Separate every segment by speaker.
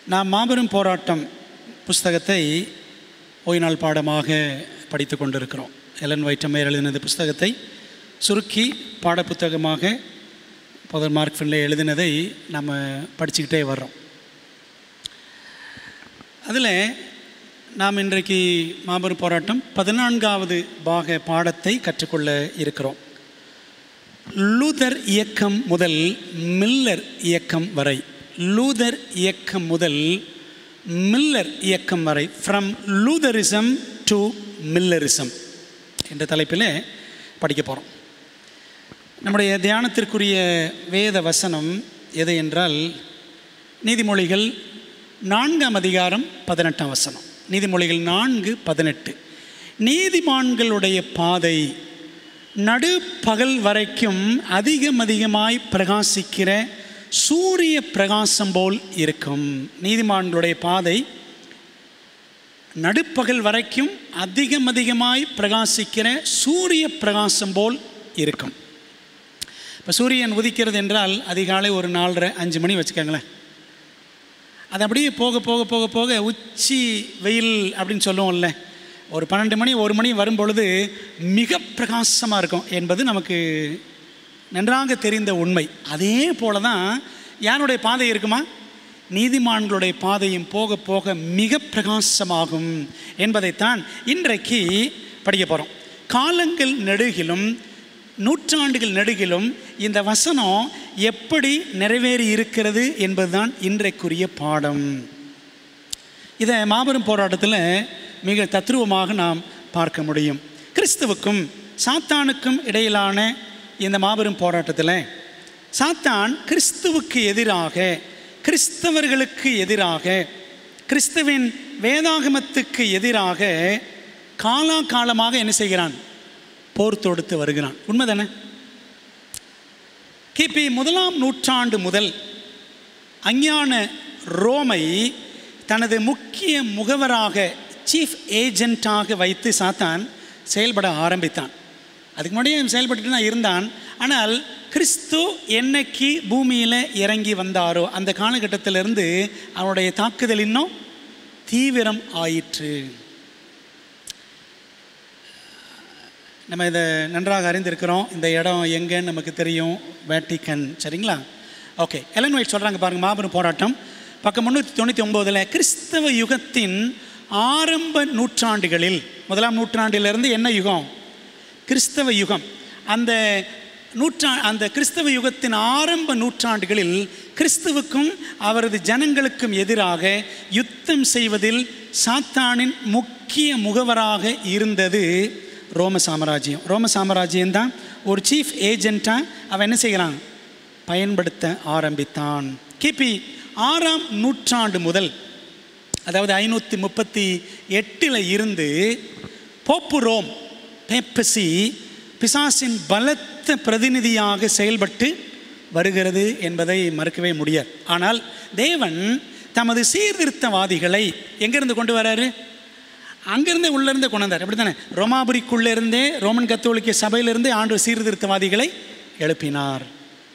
Speaker 1: நாம் மாபெரும் போராட்டம் புஸ்தகத்தை ஓய்நாள் பாடமாக படித்து கொண்டிருக்கிறோம் எலன் வைட்டமையர் எழுதின இந்த புஸ்தகத்தை சுருக்கி பாடப்புத்தகமாக பதர் மார்க் ஃபின்லே எழுதினதை நம்ம படிச்சுக்கிட்டே வர்றோம் அதில் நாம் இன்றைக்கு மாபெரும் போராட்டம் பதினான்காவது பாக பாடத்தை கற்றுக்கொள்ள இருக்கிறோம் லூதர் இயக்கம் முதல் மில்லர் இயக்கம் வரை லூதர் இயக்கம் முதல் மில்லர் இயக்கம் வரை ஃப்ரம் லூதரிசம் டு மில்லரிசம் என்ற தலைப்பில் படிக்க போகிறோம் நம்முடைய தியானத்திற்குரிய வேத வசனம் எது என்றால் நீதிமொழிகள் நான்காம் அதிகாரம் பதினெட்டாம் வசனம் நீதிமொழிகள் நான்கு பதினெட்டு நீதிமான்களுடைய பாதை நடுப்பகல் வரைக்கும் அதிகம் அதிகமாய் பிரகாசிக்கிற சூரிய பிரகாசம் போல் இருக்கும் நீதிமான்களுடைய பாதை நடுப்பகல் வரைக்கும் அதிகம் அதிகமாய் பிரகாசிக்கிற சூரிய பிரகாசம் போல் இருக்கும் இப்போ சூரியன் உதிக்கிறது என்றால் அதிகாலை ஒரு நாலரை அஞ்சு மணி வச்சுக்கோங்களேன் அது அப்படியே போக போக போக போக உச்சி வெயில் அப்படின்னு சொல்லுவோம்ல ஒரு பன்னெண்டு மணி ஒரு மணி வரும்பொழுது மிக பிரகாசமாக இருக்கும் என்பது நமக்கு நன்றாக தெரிந்த உண்மை அதே போல தான் யாருடைய பாதை இருக்குமா நீதிமான்களுடைய பாதையும் போக போக மிக பிரகாசமாகும் என்பதைத்தான் இன்றைக்கு படிக்க போகிறோம் காலங்கள் நெடுகிலும் நூற்றாண்டுகள் நெடுகிலும் இந்த வசனம் எப்படி நிறைவேறி இருக்கிறது என்பதுதான் இன்றைக்குரிய பாடம் இதை மாபெரும் போராட்டத்தில் மிக தத்ரூபமாக நாம் பார்க்க முடியும் கிறிஸ்துவுக்கும் சாத்தானுக்கும் இடையிலான இந்த மாபெரும் போராட்டத்தில் சாத்தான் கிறிஸ்துவுக்கு எதிராக கிறிஸ்தவர்களுக்கு எதிராக கிறிஸ்துவின் வேதாகமத்துக்கு எதிராக காலாகாலமாக என்ன செய்கிறான் போர் தொடுத்து வருகிறான் உண்மைதானே கிபி முதலாம் நூற்றாண்டு முதல் அஞ்ஞான ரோமை தனது முக்கிய முகவராக சீஃப் ஏஜென்ட்டாக வைத்து சாத்தான் செயல்பட ஆரம்பித்தான் அதுக்கு முன்னாடியே செயல்பட்டு தான் இருந்தான் ஆனால் கிறிஸ்து என்னைக்கு பூமியில் இறங்கி வந்தாரோ அந்த காலகட்டத்திலிருந்து அவனுடைய தாக்குதல் இன்னும் தீவிரம் ஆயிற்று நம்ம இதை நன்றாக அறிந்திருக்கிறோம் இந்த இடம் எங்கன்னு நமக்கு தெரியும் வேட்டிக்கன் சரிங்களா ஓகே எலன் ஒயிட் சொல்கிறாங்க பாருங்கள் மாபெரும் போராட்டம் பக்கம் முந்நூற்றி தொண்ணூற்றி ஒம்போதில் கிறிஸ்தவ யுகத்தின் ஆரம்ப நூற்றாண்டுகளில் முதலாம் நூற்றாண்டிலிருந்து என்ன யுகம் கிறிஸ்தவ யுகம் அந்த நூற்றா அந்த கிறிஸ்தவ யுகத்தின் ஆரம்ப நூற்றாண்டுகளில் கிறிஸ்துவுக்கும் அவரது ஜனங்களுக்கும் எதிராக யுத்தம் செய்வதில் சாத்தானின் முக்கிய முகவராக இருந்தது ரோம சாம்ராஜ்யம் ரோம சாம்ராஜ்யம் தான் ஒரு சீஃப் ஏஜெண்ட்டாக அவன் என்ன செய்கிறான் பயன்படுத்த ஆரம்பித்தான் கிபி ஆறாம் நூற்றாண்டு முதல் அதாவது ஐநூற்றி முப்பத்தி எட்டில் இருந்து போப்பு ரோம் பேப்பசி பிசாசின் பலத்த பிரதிநிதியாக செயல்பட்டு வருகிறது என்பதை மறுக்கவே முடியாது ஆனால் தேவன் தமது சீர்திருத்தவாதிகளை எங்கேருந்து கொண்டு வராரு அங்கேருந்து உள்ளேருந்து கொண்டு வந்தார் அப்படி தானே ரோமாபுரிக்குள்ளே இருந்தே ரோமன் கத்தோலிக்க சபையிலிருந்தே ஆண்டு சீர்திருத்தவாதிகளை எழுப்பினார்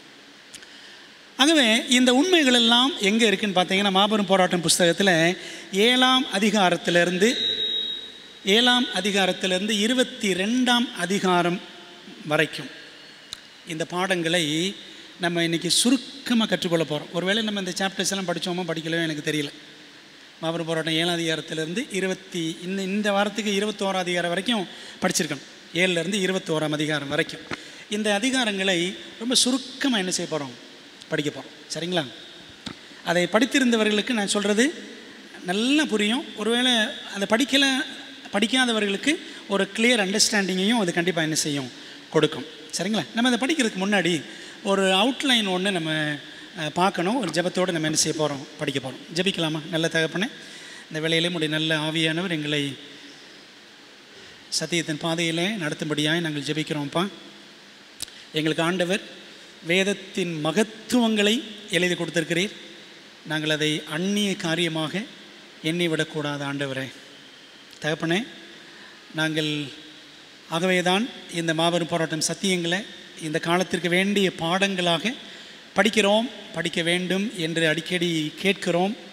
Speaker 1: ஆகவே இந்த உண்மைகள் எல்லாம் எங்கே இருக்குன்னு பார்த்தீங்கன்னா மாபெரும் போராட்டம் புஸ்தகத்தில் ஏழாம் அதிகாரத்திலிருந்து ஏழாம் அதிகாரத்திலிருந்து இருபத்தி ரெண்டாம் அதிகாரம் வரைக்கும் இந்த பாடங்களை நம்ம இன்றைக்கி சுருக்கமாக கற்றுக்கொள்ள போகிறோம் ஒருவேளை நம்ம இந்த சாப்டர்ஸ் எல்லாம் படித்தோமோ படிக்கலையோ எனக்கு தெரியல மாபெரும் போராட்டம் ஏழாம் அதிகாரத்திலேருந்து இருபத்தி இந்த இந்த வாரத்துக்கு இருபத்தோராம் அதிகாரம் வரைக்கும் படிச்சிருக்கணும் ஏழுலேருந்து இருபத்தோராம் அதிகாரம் வரைக்கும் இந்த அதிகாரங்களை ரொம்ப சுருக்கமாக என்ன செய்ய போகிறோம் படிக்க போகிறோம் சரிங்களா அதை படித்திருந்தவர்களுக்கு நான் சொல்கிறது நல்லா புரியும் ஒருவேளை அதை படிக்கலை படிக்காதவர்களுக்கு ஒரு கிளியர் அண்டர்ஸ்டாண்டிங்கையும் அது கண்டிப்பாக என்ன செய்யும் கொடுக்கும் சரிங்களா நம்ம அதை படிக்கிறதுக்கு முன்னாடி ஒரு அவுட்லைன் ஒன்று நம்ம பார்க்கணும் ஒரு ஜபத்தோடு நம்ம என்ன செய்ய போகிறோம் படிக்க போகிறோம் ஜபிக்கலாமா நல்ல தகப்பனே இந்த வேலையிலே உடைய நல்ல ஆவியானவர் எங்களை சத்தியத்தின் பாதையில் நடத்தும்படியாய் நாங்கள் ஜபிக்கிறோம்ப்பா எங்களுக்கு ஆண்டவர் வேதத்தின் மகத்துவங்களை எழுதி கொடுத்துருக்கிறீர் நாங்கள் அதை அந்நிய காரியமாக எண்ணி விடக்கூடாது ஆண்டவரே தகப்பனே நாங்கள் ஆகவே தான் இந்த மாபெரும் போராட்டம் சத்தியங்களை இந்த காலத்திற்கு வேண்டிய பாடங்களாக படிக்கிறோம் படிக்க வேண்டும் என்று அடிக்கடி கேட்கிறோம்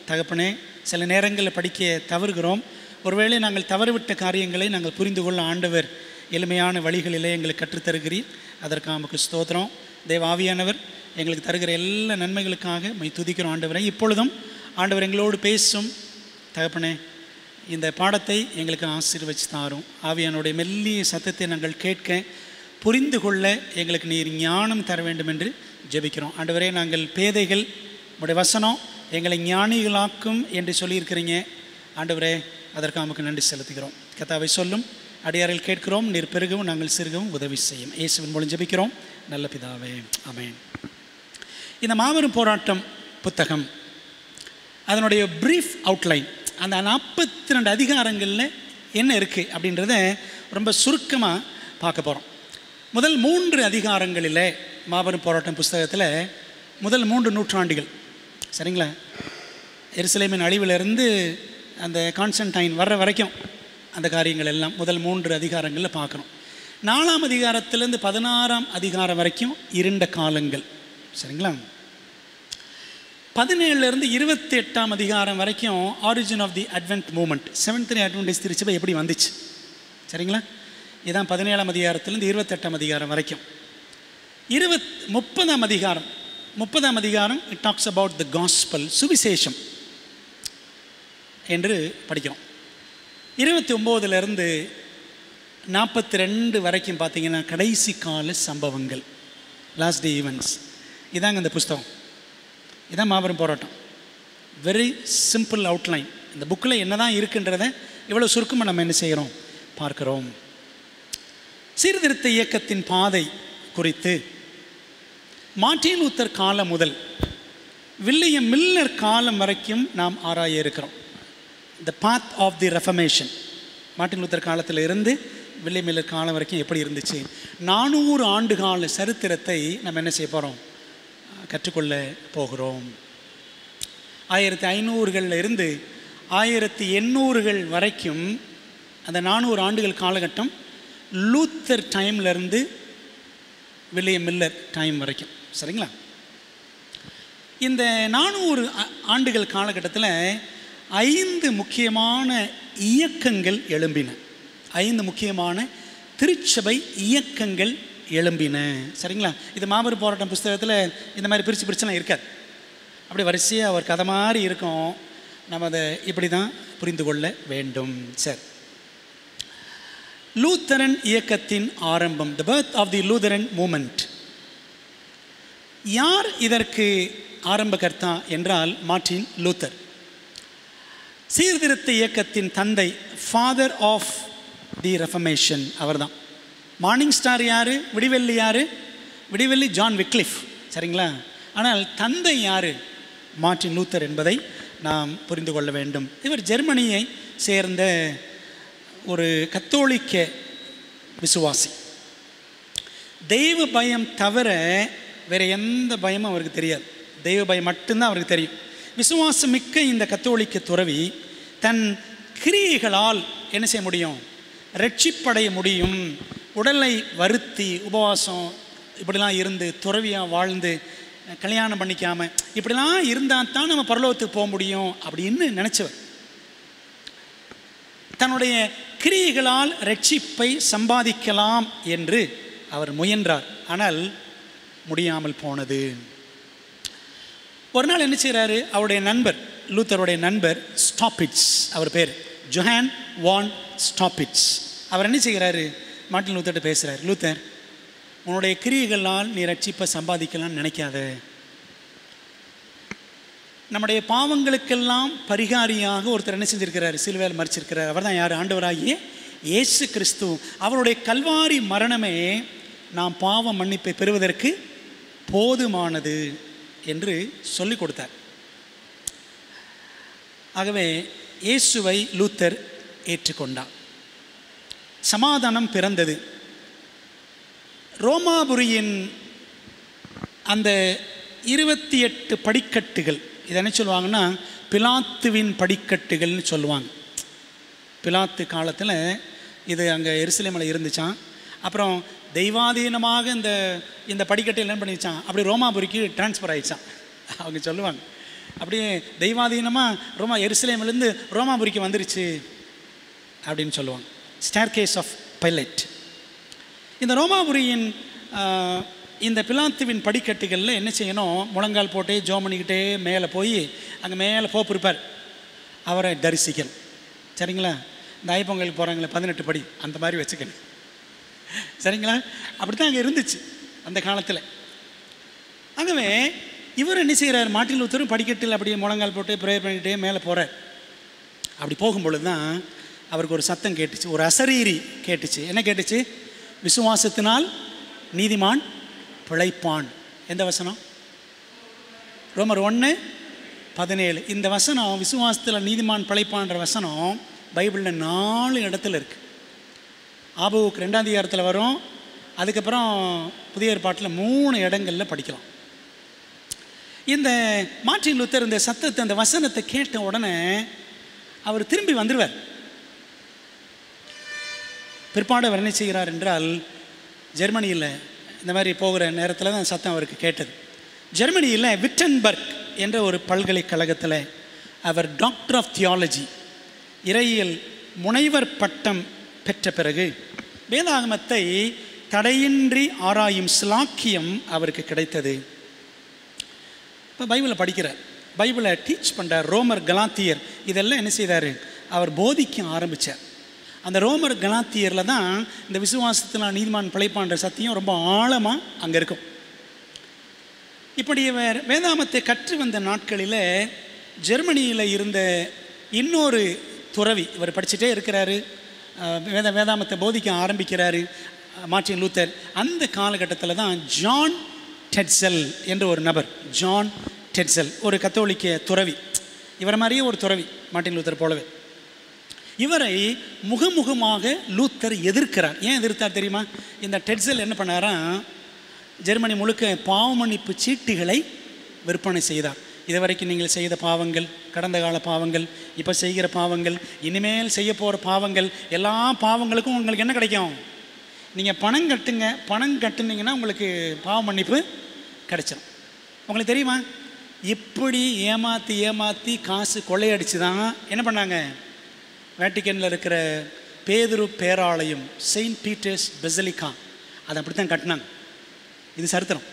Speaker 1: தகப்பனே சில நேரங்களில் படிக்க தவறுகிறோம் ஒருவேளை நாங்கள் தவறுவிட்ட காரியங்களை நாங்கள் புரிந்து கொள்ள ஆண்டவர் எளிமையான வழிகளிலே எங்களுக்கு கற்றுத்தருகிறீர் அதற்கு நமக்கு ஸ்தோத்திரம் தேவ ஆவியானவர் எங்களுக்கு தருகிற எல்லா நன்மைகளுக்காக மை துதிக்கிறோம் ஆண்டவரை இப்பொழுதும் ஆண்டவர் எங்களோடு பேசும் தகப்பனே இந்த பாடத்தை எங்களுக்கு ஆசீர்வச்சு தாரும் ஆவியானுடைய மெல்லிய சத்தத்தை நாங்கள் கேட்க புரிந்து கொள்ள எங்களுக்கு நீர் ஞானம் தர வேண்டும் என்று ஜெபிக்கிறோம் ஆண்டவரே நாங்கள் பேதைகள் உடைய வசனம் எங்களை ஞானிகளாக்கும் என்று சொல்லியிருக்கிறீங்க ஆண்டவரே அதற்கு நமக்கு நன்றி செலுத்துகிறோம் கத்தாவை சொல்லும் அடியாரில் கேட்கிறோம் நீர் பெருகவும் நாங்கள் சிறுகவும் உதவி செய்யும் இயேசுவின் மூலம் ஜெபிக்கிறோம் நல்ல பிதாவே ஆமென் இந்த மாபெரும் போராட்டம் புத்தகம் அதனுடைய ப்ரீஃப் அவுட்லைன் அந்த நாற்பத்தி ரெண்டு அதிகாரங்களில் என்ன இருக்குது அப்படின்றத ரொம்ப சுருக்கமாக பார்க்க போகிறோம் முதல் மூன்று அதிகாரங்களில் மாபெரும் போராட்டம் புஸ்தகத்தில் முதல் மூன்று நூற்றாண்டுகள் சரிங்களா எருசலேமின் அழிவிலிருந்து அந்த கான்ஸ்டன்டைன் வர்ற வரைக்கும் அந்த காரியங்கள் எல்லாம் முதல் மூன்று அதிகாரங்களில் பார்க்குறோம் நாலாம் அதிகாரத்திலேருந்து பதினாறாம் அதிகாரம் வரைக்கும் இருண்ட காலங்கள் சரிங்களா பதினேழுலேருந்து இருபத்தி எட்டாம் அதிகாரம் வரைக்கும் origin of the advent movement seventh advantage திருச்சபை எப்படி வந்துச்சு சரிங்களா இதான் பதினேழாம் அதிகாரத்திலேருந்து இருபத்தெட்டாம் அதிகாரம் வரைக்கும் இருபத் முப்பதாம் அதிகாரம் முப்பதாம் அதிகாரம் it talks about the gospel சுவிசேஷம் என்று படிக்கிறோம் இருபத்தி ஒம்போதுலேருந்து நாற்பத்தி ரெண்டு வரைக்கும் பார்த்தீங்கன்னா கடைசி கால சம்பவங்கள் லாஸ்ட் டே ஈவெண்ட்ஸ் இதாங்க இந்த புஸ்தகம் இதான் மாபெரும் போராட்டம் வெரி சிம்பிள் அவுட்லைன் இந்த புக்கில் என்ன தான் இருக்குன்றத இவ்வளோ சுருக்கமாக நம்ம என்ன செய்கிறோம் பார்க்கிறோம் சீர்திருத்த இயக்கத்தின் பாதை குறித்து மார்ட்டின் லூத்தர் காலம் முதல் வில்லியம் மில்லர் காலம் வரைக்கும் நாம் ஆராய இருக்கிறோம் the path of the reformation Martin Luther காலத்தில் இருந்து வில்லியம் மில்லர் காலம் வரைக்கும் எப்படி இருந்துச்சு நானூறு ஆண்டு கால சரித்திரத்தை நம்ம என்ன செய்ய போகிறோம் கற்றுக்கொள்ள போகிறோம் ஆயிரத்தி ஐநூறுகளில் இருந்து ஆயிரத்தி எண்ணூறுகள் வரைக்கும் அந்த நானூறு ஆண்டுகள் காலகட்டம் லூத்தர் டைம்லேருந்து வில்லியம் மில்லர் டைம் வரைக்கும் சரிங்களா இந்த நானூறு ஆ- ஆண்டுகள் காலகட்டத்தில் ஐந்து முக்கியமான இயக்கங்கள் எழும்பின ஐந்து முக்கியமான திருச்சபை இயக்கங்கள் எழும்பின சரிங்களா இது மாபெரும் போராட்டம் புஸ்தகத்தில் இந்த மாதிரி பிரித்து பிரிச்சுலாம் இருக்காது அப்படி வரிசையாக ஒரு கதை மாதிரி இருக்கும் நம்ம அதை இப்படி தான் புரிந்து கொள்ள வேண்டும் சரி லூத்தரன் இயக்கத்தின் ஆரம்பம் the birth of the Lutheran movement யார் இதற்கு ஆரம்பகர்த்தா என்றால் மார்ட்டின் லூத்தர் சீர்திருத்த இயக்கத்தின் தந்தை ஃபாதர் ஆஃப் தி ரெஃபமேஷன் அவர்தான் மார்னிங் ஸ்டார் யார் விடிவெள்ளி யார் விடிவெள்ளி ஜான் விக்லிஃப் சரிங்களா ஆனால் தந்தை யார் மார்ட்டின் லூத்தர் என்பதை நாம் புரிந்து கொள்ள வேண்டும் இவர் ஜெர்மனியை சேர்ந்த ஒரு கத்தோலிக்க விசுவாசி தெய்வ பயம் தவிர வேற எந்த பயமும் அவருக்கு தெரியாது தெய்வ பயம் மட்டும்தான் அவருக்கு தெரியும் விசுவாசம் மிக்க இந்த கத்தோலிக்க துறவி தன் கிரியைகளால் என்ன செய்ய முடியும் ரட்சிப்படைய முடியும் உடலை வருத்தி உபவாசம் இப்படிலாம் இருந்து துறவியாக வாழ்ந்து கல்யாணம் பண்ணிக்காம இப்படிலாம் இருந்தால் தான் நம்ம பரலோகத்துக்கு போக முடியும் அப்படின்னு நினச்சவர் தன்னுடைய கிரியைகளால் ரட்சிப்பை சம்பாதிக்கலாம் என்று அவர் முயன்றார் ஆனால் முடியாமல் போனது ஒரு நாள் என்ன செய்கிறாரு அவருடைய நண்பர் லூத்தருடைய நண்பர் ஸ்டாப்பிட்ஸ் அவர் பேர் ஜொஹான் வான் ஸ்டாப்பிட்ஸ் அவர் என்ன செய்கிறாரு மார்ட்டின் லூத்தர்கிட்ட பேசுகிறார் லூத்தர் உன்னுடைய கிரியைகளால் நீ ரட்சிப்பை சம்பாதிக்கலாம்னு நினைக்காத நம்முடைய பாவங்களுக்கெல்லாம் பரிகாரியாக ஒருத்தர் என்ன செஞ்சிருக்கிறார் சிலுவையில் மறிச்சிருக்கிறார் அவர் தான் யார் ஆண்டவராகிய இயேசு கிறிஸ்து அவருடைய கல்வாரி மரணமே நாம் பாவ மன்னிப்பை பெறுவதற்கு போதுமானது என்று சொல்லிக் கொடுத்தார் ஆகவே இயேசுவை லூத்தர் ஏற்றுக்கொண்டார் சமாதானம் பிறந்தது ரோமாபுரியின் அந்த இருபத்தி எட்டு படிக்கட்டுகள் இதை என்ன சொல்லுவாங்கன்னா பிலாத்துவின் படிக்கட்டுகள்னு சொல்லுவாங்க பிலாத்து காலத்தில் இது அங்கே எருசலேமில் இருந்துச்சான் அப்புறம் தெய்வாதீனமாக இந்த இந்த படிக்கட்டு என்ன பண்ணிச்சான் அப்படி ரோமாபுரிக்கு ட்ரான்ஸ்ஃபர் ஆயிடுச்சான் அவங்க சொல்லுவாங்க அப்படியே தெய்வாதீனமாக ரோமா எருசலேமிலேருந்து ரோமாபுரிக்கு வந்துருச்சு அப்படின்னு சொல்லுவாங்க ஸ்டேர் கேஸ் ஆஃப் பைலட் இந்த ரோமாபுரியின் ஆஹ், இந்த பிலாத்துவின் படிக்கட்டுகளில் என்ன செய்யணும் முழங்கால் போட்டு ஜோம் பண்ணிக்கிட்டே மேலே போய் அங்கே மேலே போப்பு இருப்பார் அவரை தரிசிக்கணும் சரிங்களா இந்த ஐப்பொங்கலுக்கு போகிறாங்களே பதினெட்டு படி அந்த மாதிரி வச்சுக்கணும் சரிங்களா அப்படி தான் அங்கே இருந்துச்சு அந்த காலத்தில் ஆகவே இவர் என்ன செய்கிறார் மாட்டில் ஒருத்தரும் படிக்கட்டில் அப்படியே முழங்கால் போட்டு ப்ரேயர் பண்ணிக்கிட்டே மேலே போகிறார் அப்படி போகும்பொழுது தான் அவருக்கு ஒரு சத்தம் கேட்டுச்சு ஒரு அசரீரி கேட்டுச்சு என்ன கேட்டுச்சு விசுவாசத்தினால் நீதிமான் பிழைப்பான் எந்த வசனம் ரோமர் ஒன்று பதினேழு இந்த வசனம் விசுவாசத்தில் நீதிமான் பிழைப்பான்ற வசனம் பைபிளில் நாலு இடத்துல இருக்குது ஆபுவுக்கு ரெண்டாம் அதிகாரத்தில் வரும் அதுக்கப்புறம் புதிய ஏற்பாட்டில் மூணு இடங்களில் படிக்கலாம் இந்த மார்ட்டின் லூத்தர் இந்த சத்தத்தை அந்த வசனத்தை கேட்ட உடனே அவர் திரும்பி வந்துடுவார் பிற்பாடு அவர் என்ன செய்கிறார் என்றால் ஜெர்மனியில் இந்த மாதிரி போகிற நேரத்தில் தான் சத்தம் அவருக்கு கேட்டது ஜெர்மனியில் விட்டன்பர்க் என்ற ஒரு பல்கலைக்கழகத்தில் அவர் டாக்டர் ஆஃப் தியாலஜி இறையியல் முனைவர் பட்டம் பெற்ற பிறகு வேதாகமத்தை தடையின்றி ஆராயும் ஸ்லாக்கியம் அவருக்கு கிடைத்தது இப்போ பைபிளை படிக்கிறார் பைபிளை டீச் பண்ணுறார் ரோமர் கலாத்தியர் இதெல்லாம் என்ன செய்தார் அவர் போதிக்க ஆரம்பித்தார் அந்த ரோமர் கலாத்தியரில் தான் இந்த விசுவாசத்தில் நீதிமான் பிழைப்பான்ற சத்தியம் ரொம்ப ஆழமாக அங்கே இருக்கும் இப்படி இவர் வேதாமத்தை கற்று வந்த நாட்களில் ஜெர்மனியில் இருந்த இன்னொரு துறவி இவர் படிச்சுட்டே இருக்கிறாரு அஹ், வேத வேதாமத்தை போதிக்க ஆரம்பிக்கிறாரு அஹ், மார்ட்டின் லூத்தர் அந்த காலகட்டத்தில் தான் ஜான் டெட்சல் என்ற ஒரு நபர் ஜான் டெட்சல் ஒரு கத்தோலிக்க துறவி இவரை மாதிரியே ஒரு துறவி மார்ட்டின் லூத்தர் போலவே இவரை முகமுகமாக லூத்தர் எதிர்க்கிறார் ஏன் எதிர்த்தார் தெரியுமா இந்த டெட்சல் என்ன பண்ணாராம் ஜெர்மனி முழுக்க பாவ மன்னிப்பு சீட்டுகளை விற்பனை செய்தார் இதுவரைக்கும் நீங்கள் செய்த பாவங்கள் கடந்த கால பாவங்கள் இப்போ செய்கிற பாவங்கள் இனிமேல் செய்ய போகிற பாவங்கள் எல்லா பாவங்களுக்கும் உங்களுக்கு என்ன கிடைக்கும் நீங்கள் பணம் கட்டுங்க பணம் கட்டுனீங்கன்னா உங்களுக்கு பாவ மன்னிப்பு கிடைச்சிடும் உங்களுக்கு தெரியுமா இப்படி ஏமாற்றி ஏமாற்றி காசு கொள்ளையடிச்சு தான் என்ன பண்ணாங்க வேட்டிக்கனில் இருக்கிற பேதுரு பேராலயம் செயின்ட் பீட்டர்ஸ் பெசலிகா அதை அப்படி தான் கட்டினாங்க இது சரித்திரம்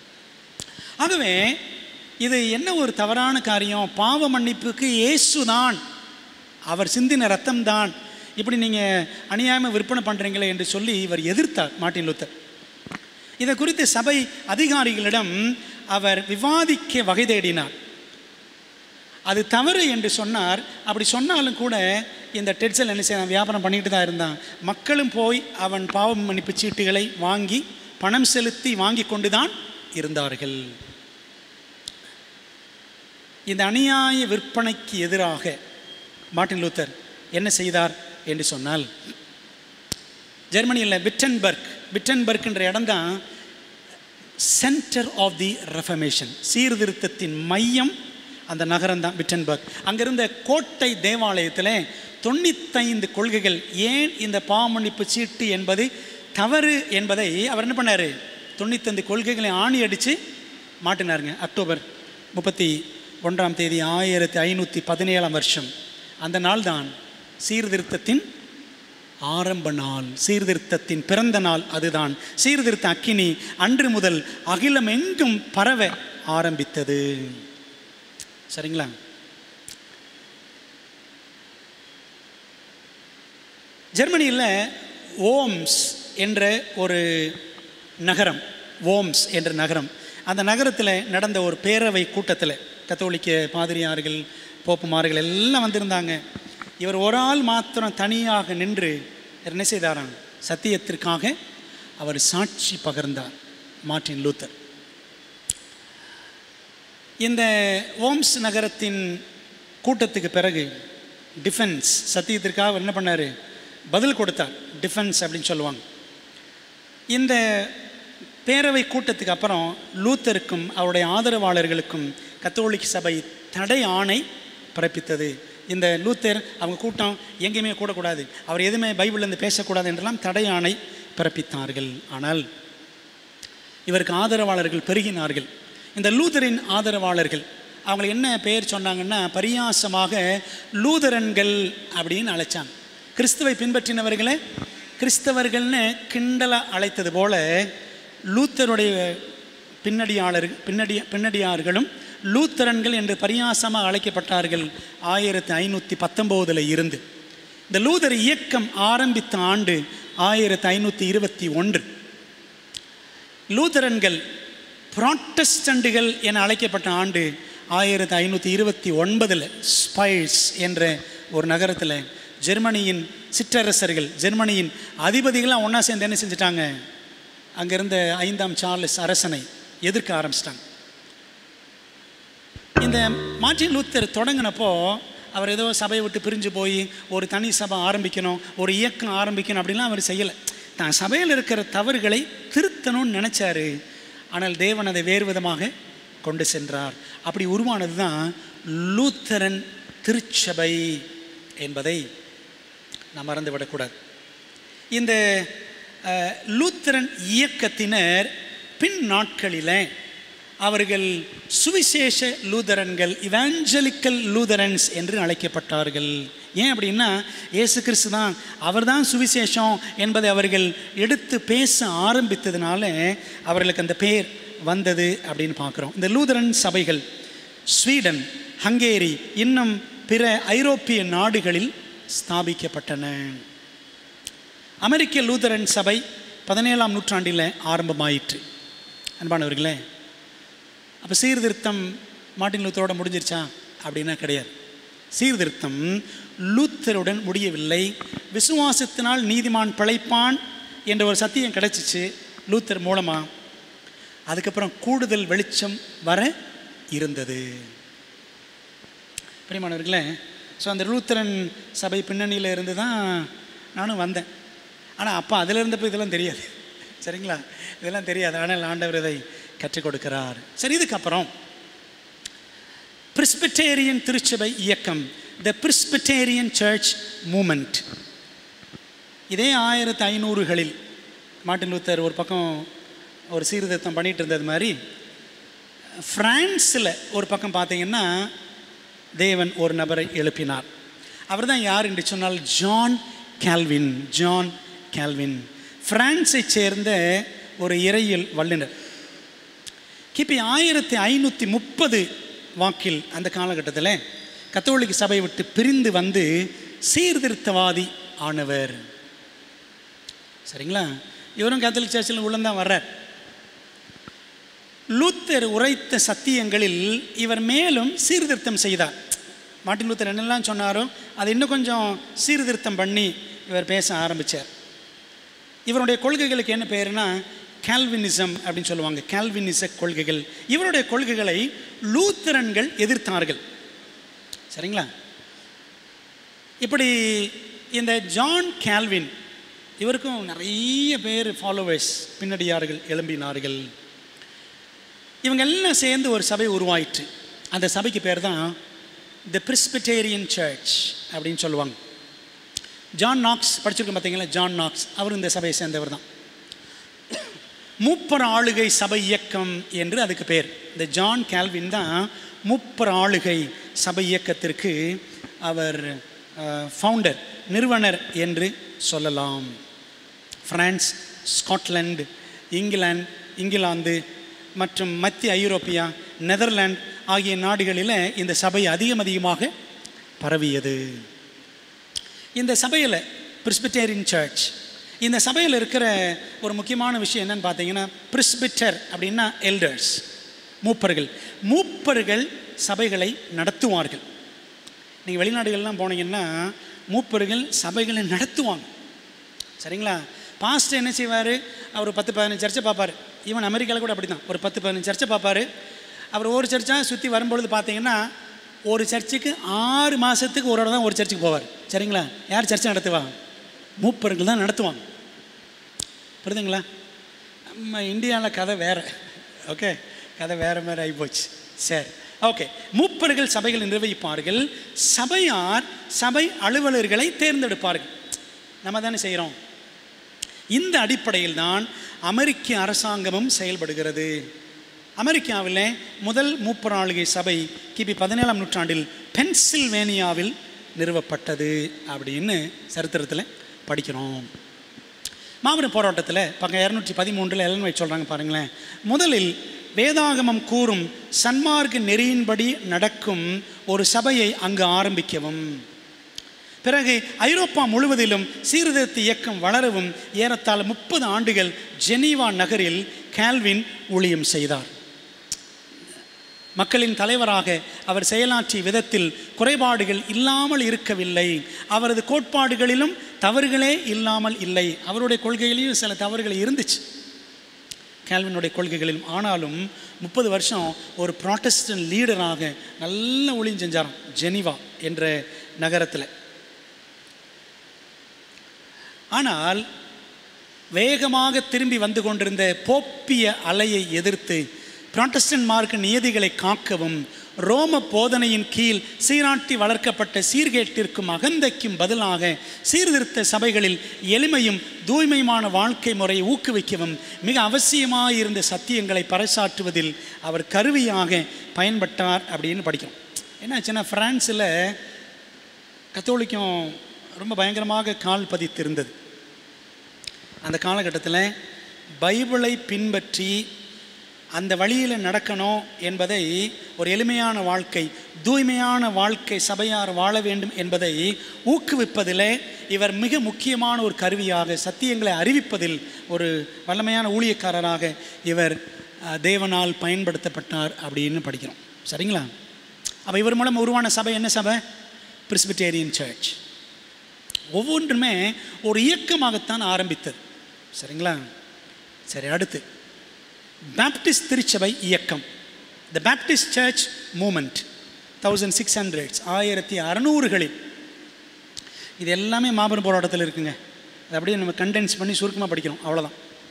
Speaker 1: ஆகவே இது என்ன ஒரு தவறான காரியம் பாவ மன்னிப்புக்கு இயேசு தான் அவர் சிந்தின ரத்தம் தான் இப்படி நீங்கள் அநியாயமாக விற்பனை பண்ணுறீங்களே என்று சொல்லி இவர் எதிர்த்தார் மார்ட்டின் லூத்தர் இதை குறித்து சபை அதிகாரிகளிடம் அவர் விவாதிக்க வகை தேடினார் அது தவறு என்று சொன்னார் அப்படி சொன்னாலும் கூட இந்த டெட்சல் என்ன செய்ய வியாபாரம் பண்ணிட்டு தான் இருந்தான் மக்களும் போய் அவன் பாவ மன்னிப்பு சீட்டுகளை வாங்கி பணம் செலுத்தி வாங்கி கொண்டு தான் இருந்தார்கள் இந்த அநியாய விற்பனைக்கு எதிராக மார்ட்டின் லூத்தர் என்ன செய்தார் என்று சொன்னால் ஜெர்மனியில் விட்டன்பர்க் விட்டன்பர்க்ன்ற இடம் தான் சென்டர் ஆஃப் தி ரெஃபமேஷன் சீர்திருத்தத்தின் மையம் அந்த நகரம் தான் விட்டன்பர்க் அங்கிருந்த கோட்டை தேவாலயத்தில் தொண்ணூத்தைந்து கொள்கைகள் ஏன் இந்த பாவமன்னிப்பு சீட்டு என்பது தவறு என்பதை அவர் என்ன பண்ணார் தொண்ணூத்தைந்து கொள்கைகளை ஆணி அடித்து மாட்டினாருங்க அக்டோபர் முப்பத்தி ஒன்றாம் தேதி ஆயிரத்தி ஐநூற்றி பதினேழாம் வருஷம் அந்த நாள் தான் சீர்திருத்தத்தின் ஆரம்ப நாள் சீர்திருத்தத்தின் பிறந்த நாள் அதுதான் சீர்திருத்த அக்கினி அன்று முதல் அகிலம் எங்கும் பரவ ஆரம்பித்தது சரிங்களா ஜெர்மனியில் ஓம்ஸ் என்ற ஒரு நகரம் ஓம்ஸ் என்ற நகரம் அந்த நகரத்தில் நடந்த ஒரு பேரவை கூட்டத்தில் கத்தோலிக்க பாதிரியார்கள் போப்புமார்கள் எல்லாம் வந்திருந்தாங்க இவர் ஒரு ஆள் மாத்திரம் தனியாக நின்று என்ன செய்தாராம் சத்தியத்திற்காக அவர் சாட்சி பகர்ந்தார் மார்ட்டின் லூத்தர் இந்த ஓம்ஸ் நகரத்தின் கூட்டத்துக்கு பிறகு டிஃபென்ஸ் சத்தியத்திற்காக அவர் என்ன பண்ணார் பதில் கொடுத்தார் டிஃபென்ஸ் அப்படின்னு சொல்லுவாங்க இந்த பேரவை கூட்டத்துக்கு அப்புறம் லூத்தருக்கும் அவருடைய ஆதரவாளர்களுக்கும் கத்தோலிக் சபை தடை ஆணை பிறப்பித்தது இந்த லூத்தர் அவங்க கூட்டம் எங்கேயுமே கூடக்கூடாது அவர் எதுவுமே பைபிள்லேருந்து பேசக்கூடாது என்றெல்லாம் தடை ஆணை பிறப்பித்தார்கள் ஆனால் இவருக்கு ஆதரவாளர்கள் பெருகினார்கள் இந்த லூத்தரின் ஆதரவாளர்கள் அவங்களை என்ன பெயர் சொன்னாங்கன்னா பரியாசமாக லூதரன்கள் அப்படின்னு அழைச்சாங்க கிறிஸ்துவை பின்பற்றினவர்களை கிறிஸ்தவர்கள்னு கிண்டலாக அழைத்தது போல லூத்தருடைய பின்னடியாளர் பின்னடி பின்னடியார்களும் லூத்தரன்கள் என்று பரியாசமாக அழைக்கப்பட்டார்கள் ஆயிரத்தி ஐநூற்றி பத்தொம்போதில் இருந்து இந்த லூதர் இயக்கம் ஆரம்பித்த ஆண்டு ஆயிரத்தி ஐநூற்றி இருபத்தி ஒன்று லூதரன்கள் புராட்டஸ்டண்டுகள் என அழைக்கப்பட்ட ஆண்டு ஆயிரத்தி ஐநூற்றி இருபத்தி ஒன்பதில் ஸ்பைஸ் என்ற ஒரு நகரத்தில் ஜெர்மனியின் சிற்றரசர்கள் ஜெர்மனியின் அதிபதிகளாக ஒன்றா சேர்ந்து என்ன செஞ்சிட்டாங்க அங்கே இருந்த ஐந்தாம் சார்லஸ் அரசனை எதிர்க்க ஆரம்பிச்சிட்டாங்க இந்த மார்ட்டின் லூத்தர் தொடங்கினப்போ அவர் ஏதோ சபையை விட்டு பிரிஞ்சு போய் ஒரு தனி சபை ஆரம்பிக்கணும் ஒரு இயக்கம் ஆரம்பிக்கணும் அப்படின்லாம் அவர் செய்யலை தான் சபையில் இருக்கிற தவறுகளை திருத்தணும்னு நினச்சாரு ஆனால் தேவன் அதை வேறு விதமாக கொண்டு சென்றார் அப்படி உருவானது தான் லூத்தரன் திருச்சபை என்பதை நாம் மறந்துவிடக்கூடாது இந்த அஹ், லூத்தரன் இயக்கத்தினர் பின் நாட்களில் அவர்கள் சுவிசேஷ லூதரன்கள் இவாஞ்சலிக்கல் லூதரன்ஸ் என்று அழைக்கப்பட்டார்கள் ஏன் அப்படின்னா இயேசு கிறிஸ்து தான் அவர்தான் சுவிசேஷம் என்பதை அவர்கள் எடுத்து பேச ஆரம்பித்ததுனால அவர்களுக்கு அந்த பேர் வந்தது அப்படின்னு பார்க்குறோம் இந்த லூதரன் சபைகள் ஸ்வீடன் ஹங்கேரி இன்னும் பிற ஐரோப்பிய நாடுகளில் ஸ்தாபிக்கப்பட்டன அமெரிக்க லூதரன் சபை பதினேழாம் நூற்றாண்டில் ஆரம்பமாயிற்று அன்பானவர்களே அப்போ சீர்திருத்தம் மார்ட்டின் லூத்தரோட முடிஞ்சிருச்சா அப்படின்னா கிடையாது சீர்திருத்தம் லூத்தருடன் முடியவில்லை விசுவாசத்தினால் நீதிமான் பிழைப்பான் என்ற ஒரு சத்தியம் கிடைச்சிச்சு லூத்தர் மூலமாக அதுக்கப்புறம் கூடுதல் வெளிச்சம் வர இருந்தது பிரியமானவர்களே ஸோ அந்த லூத்தரன் சபை பின்னணியில் இருந்து தான் நானும் வந்தேன் ஆனால் அப்போ அதில் இருந்தப்போ இதெல்லாம் தெரியாது சரிங்களா இதெல்லாம் தெரியாது ஆனால் ஆண்டவர் இதை கற்றுக் கொடுக்கிறார் சரி இதுக்கப்புறம் பிரிஸ்பிட்டேரியன் திருச்சபை இயக்கம் த பிரிஸ்பிட்டேரியன் சர்ச் மூமெண்ட் இதே ஆயிரத்தி ஐநூறுகளில் மார்ட்டின் லூத்தர் ஒரு பக்கம் ஒரு சீர்திருத்தம் பண்ணிட்டு இருந்தது மாதிரி ஃப்ரான்ஸில் ஒரு பக்கம் பார்த்தீங்கன்னா தேவன் ஒரு நபரை எழுப்பினார் அவர் தான் யார் என்று சொன்னால் ஜான் கேல்வின் ஜான் கேல்வின் பிரான்ஸை சேர்ந்த ஒரு இறையியல் வல்லுனர் கிபி ஆயிரத்தி ஐநூற்றி முப்பது வாக்கில் அந்த காலகட்டத்தில் கத்தோலிக்க சபையை விட்டு பிரிந்து வந்து சீர்திருத்தவாதி ஆனவர் சரிங்களா இவரும் கத்தோலிக் சர்ச்சில் உள்ளந்தான் வர்றார் லூத்தர் உரைத்த சத்தியங்களில் இவர் மேலும் சீர்திருத்தம் செய்தார் மார்ட்டின் லூத்தர் என்னெல்லாம் சொன்னாரோ அதை இன்னும் கொஞ்சம் சீர்திருத்தம் பண்ணி இவர் பேச ஆரம்பித்தார் இவருடைய கொள்கைகளுக்கு என்ன பேருனா கால்வினிசம் அப்படின்னு சொல்லுவாங்க கால்வினிச கொள்கைகள் இவருடைய கொள்கைகளை லூத்தரன்கள் எதிர்த்தார்கள் சரிங்களா இப்படி இந்த ஜான் கால்வின் இவருக்கும் நிறைய பேர் ஃபாலோவர்ஸ் பின்னடியார்கள் எழும்பினார்கள் இவங்க எல்லாம் சேர்ந்து ஒரு சபை உருவாயிற்று அந்த சபைக்கு பேர் தான் த பிரிஸ்பிட்டேரியன் சர்ச் அப்படின்னு சொல்லுவாங்க ஜான் நாக்ஸ் படிச்சிருக்கோம் பார்த்தீங்களா ஜான் நாக்ஸ் அவர் இந்த சபையை சேர்ந்தவர் தான் மூப்பர் ஆளுகை சபை இயக்கம் என்று அதுக்கு பேர் இந்த ஜான் கேல்வின் தான் மூப்பர் ஆளுகை சபை இயக்கத்திற்கு அவர் ஃபவுண்டர் நிறுவனர் என்று சொல்லலாம் பிரான்ஸ் ஸ்காட்லாந்து இங்கிலாந்து இங்கிலாந்து மற்றும் மத்திய ஐரோப்பியா நெதர்லாந்து ஆகிய நாடுகளில் இந்த சபை அதிகம் அதிகமாக பரவியது இந்த சபையில் பிரிஸ்பிட்டேரியன் சர்ச் இந்த சபையில் இருக்கிற ஒரு முக்கியமான விஷயம் என்னன்னு பார்த்தீங்கன்னா பிரிஸ்பிட்டர் அப்படின்னா எல்டர்ஸ் மூப்பர்கள் மூப்பர்கள் சபைகளை நடத்துவார்கள் நீங்கள் வெளிநாடுகள்லாம் போனீங்கன்னா மூப்பர்கள் சபைகளை நடத்துவாங்க சரிங்களா பாஸ்டர் என்ன செய்வார் அவர் பத்து பதினஞ்சு சர்ச்சை பார்ப்பார் ஈவன் அமெரிக்காவில் கூட அப்படி தான் ஒரு பத்து பதினஞ்சு சர்ச்சை பார்ப்பார் அவர் ஒரு சர்ச்சாக சுற்றி வரும்பொழுது பார்த்தீங்கன்னா ஒரு சர்ச்சுக்கு ஆறு மாதத்துக்கு ஒரு இடம் தான் ஒரு சர்ச்சுக்கு போவார் சரிங்களா யார் சர்ச்சை நடத்துவா மூப்பர்கள் தான் நடத்துவாங்க புரியுதுங்களா நம்ம இந்தியாவில் கதை வேறு ஓகே கதை வேறு மாதிரி ஆகிப்போச்சு சரி ஓகே மூப்பர்கள் சபைகளை நிர்வகிப்பார்கள் சபையார் சபை அலுவலர்களை தேர்ந்தெடுப்பார்கள் நம்ம தானே செய்கிறோம் இந்த அடிப்படையில் தான் அமெரிக்க அரசாங்கமும் செயல்படுகிறது அமெரிக்காவில் முதல் மூப்பராளிகை சபை கிபி பதினேழாம் நூற்றாண்டில் பென்சில்வேனியாவில் நிறுவப்பட்டது அப்படின்னு சரித்திரத்தில் படிக்கிறோம் மாபெரும் போராட்டத்தில் பக்கம் இரநூற்றி பதிமூன்றில் எலன் வைட் சொல்கிறாங்க பாருங்களேன் முதலில் வேதாகமம் கூறும் சன்மார்க்க நெறியின்படி நடக்கும் ஒரு சபையை அங்கு ஆரம்பிக்கவும் பிறகு ஐரோப்பா முழுவதிலும் சீர்திருத்த இயக்கம் வளரவும் ஏறத்தாழ முப்பது ஆண்டுகள் ஜெனீவா நகரில் கால்வின் ஊழியம் செய்தார் மக்களின் தலைவராக அவர் செயலாற்றிய விதத்தில் குறைபாடுகள் இல்லாமல் இருக்கவில்லை அவரது கோட்பாடுகளிலும் தவறுகளே இல்லாமல் இல்லை அவருடைய கொள்கையிலையும் சில தவறுகள் இருந்துச்சு கேல்வினுடைய கொள்கைகளிலும் ஆனாலும் முப்பது வருஷம் ஒரு ப்ராட்டஸ்டன் லீடராக நல்ல ஒளியும் செஞ்சாராம் ஜெனிவா என்ற நகரத்தில் ஆனால் வேகமாக திரும்பி வந்து கொண்டிருந்த போப்பிய அலையை எதிர்த்து புராட்டஸ்டன்ட் மார்க்க நியதிகளை காக்கவும் ரோம போதனையின் கீழ் சீராட்டி வளர்க்கப்பட்ட சீர்கேட்டிற்கும் அகந்தைக்கும் பதிலாக சீர்திருத்த சபைகளில் எளிமையும் தூய்மையுமான வாழ்க்கை முறையை ஊக்குவிக்கவும் மிக அவசியமாக இருந்த சத்தியங்களை பறைசாற்றுவதில் அவர் கருவியாக பயன்பட்டார் அப்படின்னு படிக்கிறோம் என்னாச்சுன்னா ஃப்ரான்ஸில் கத்தோலிக்கம் ரொம்ப பயங்கரமாக கால் பதித்திருந்தது அந்த காலகட்டத்தில் பைபிளை பின்பற்றி அந்த வழியில் நடக்கணும் என்பதை ஒரு எளிமையான வாழ்க்கை தூய்மையான வாழ்க்கை சபையார் வாழ வேண்டும் என்பதை ஊக்குவிப்பதில் இவர் மிக முக்கியமான ஒரு கருவியாக சத்தியங்களை அறிவிப்பதில் ஒரு வல்லமையான ஊழியக்காரராக இவர் அஹ், தேவனால் பயன்படுத்தப்பட்டார் அப்படின்னு படிக்கிறோம் சரிங்களா அப்போ இவர் மூலம் உருவான சபை என்ன சபை பிரிஸ்பிட்டேரியன் சர்ச் ஒவ்வொன்றுமே ஒரு இயக்கமாகத்தான் ஆரம்பித்தது சரிங்களா சரி அடுத்து பேப்டிஸ்ட் திருச்சபை இயக்கம் the Baptist church movement thousand six hundreds ஆயிரத்தி அறநூறுகளில் இது எல்லாமே மாபெரும் போராட்டத்தில் இருக்குங்க அது அப்படியே நம்ம கண்டென்ஸ் பண்ணி சுருக்கமாக படிக்கிறோம் அவ்வளோதான்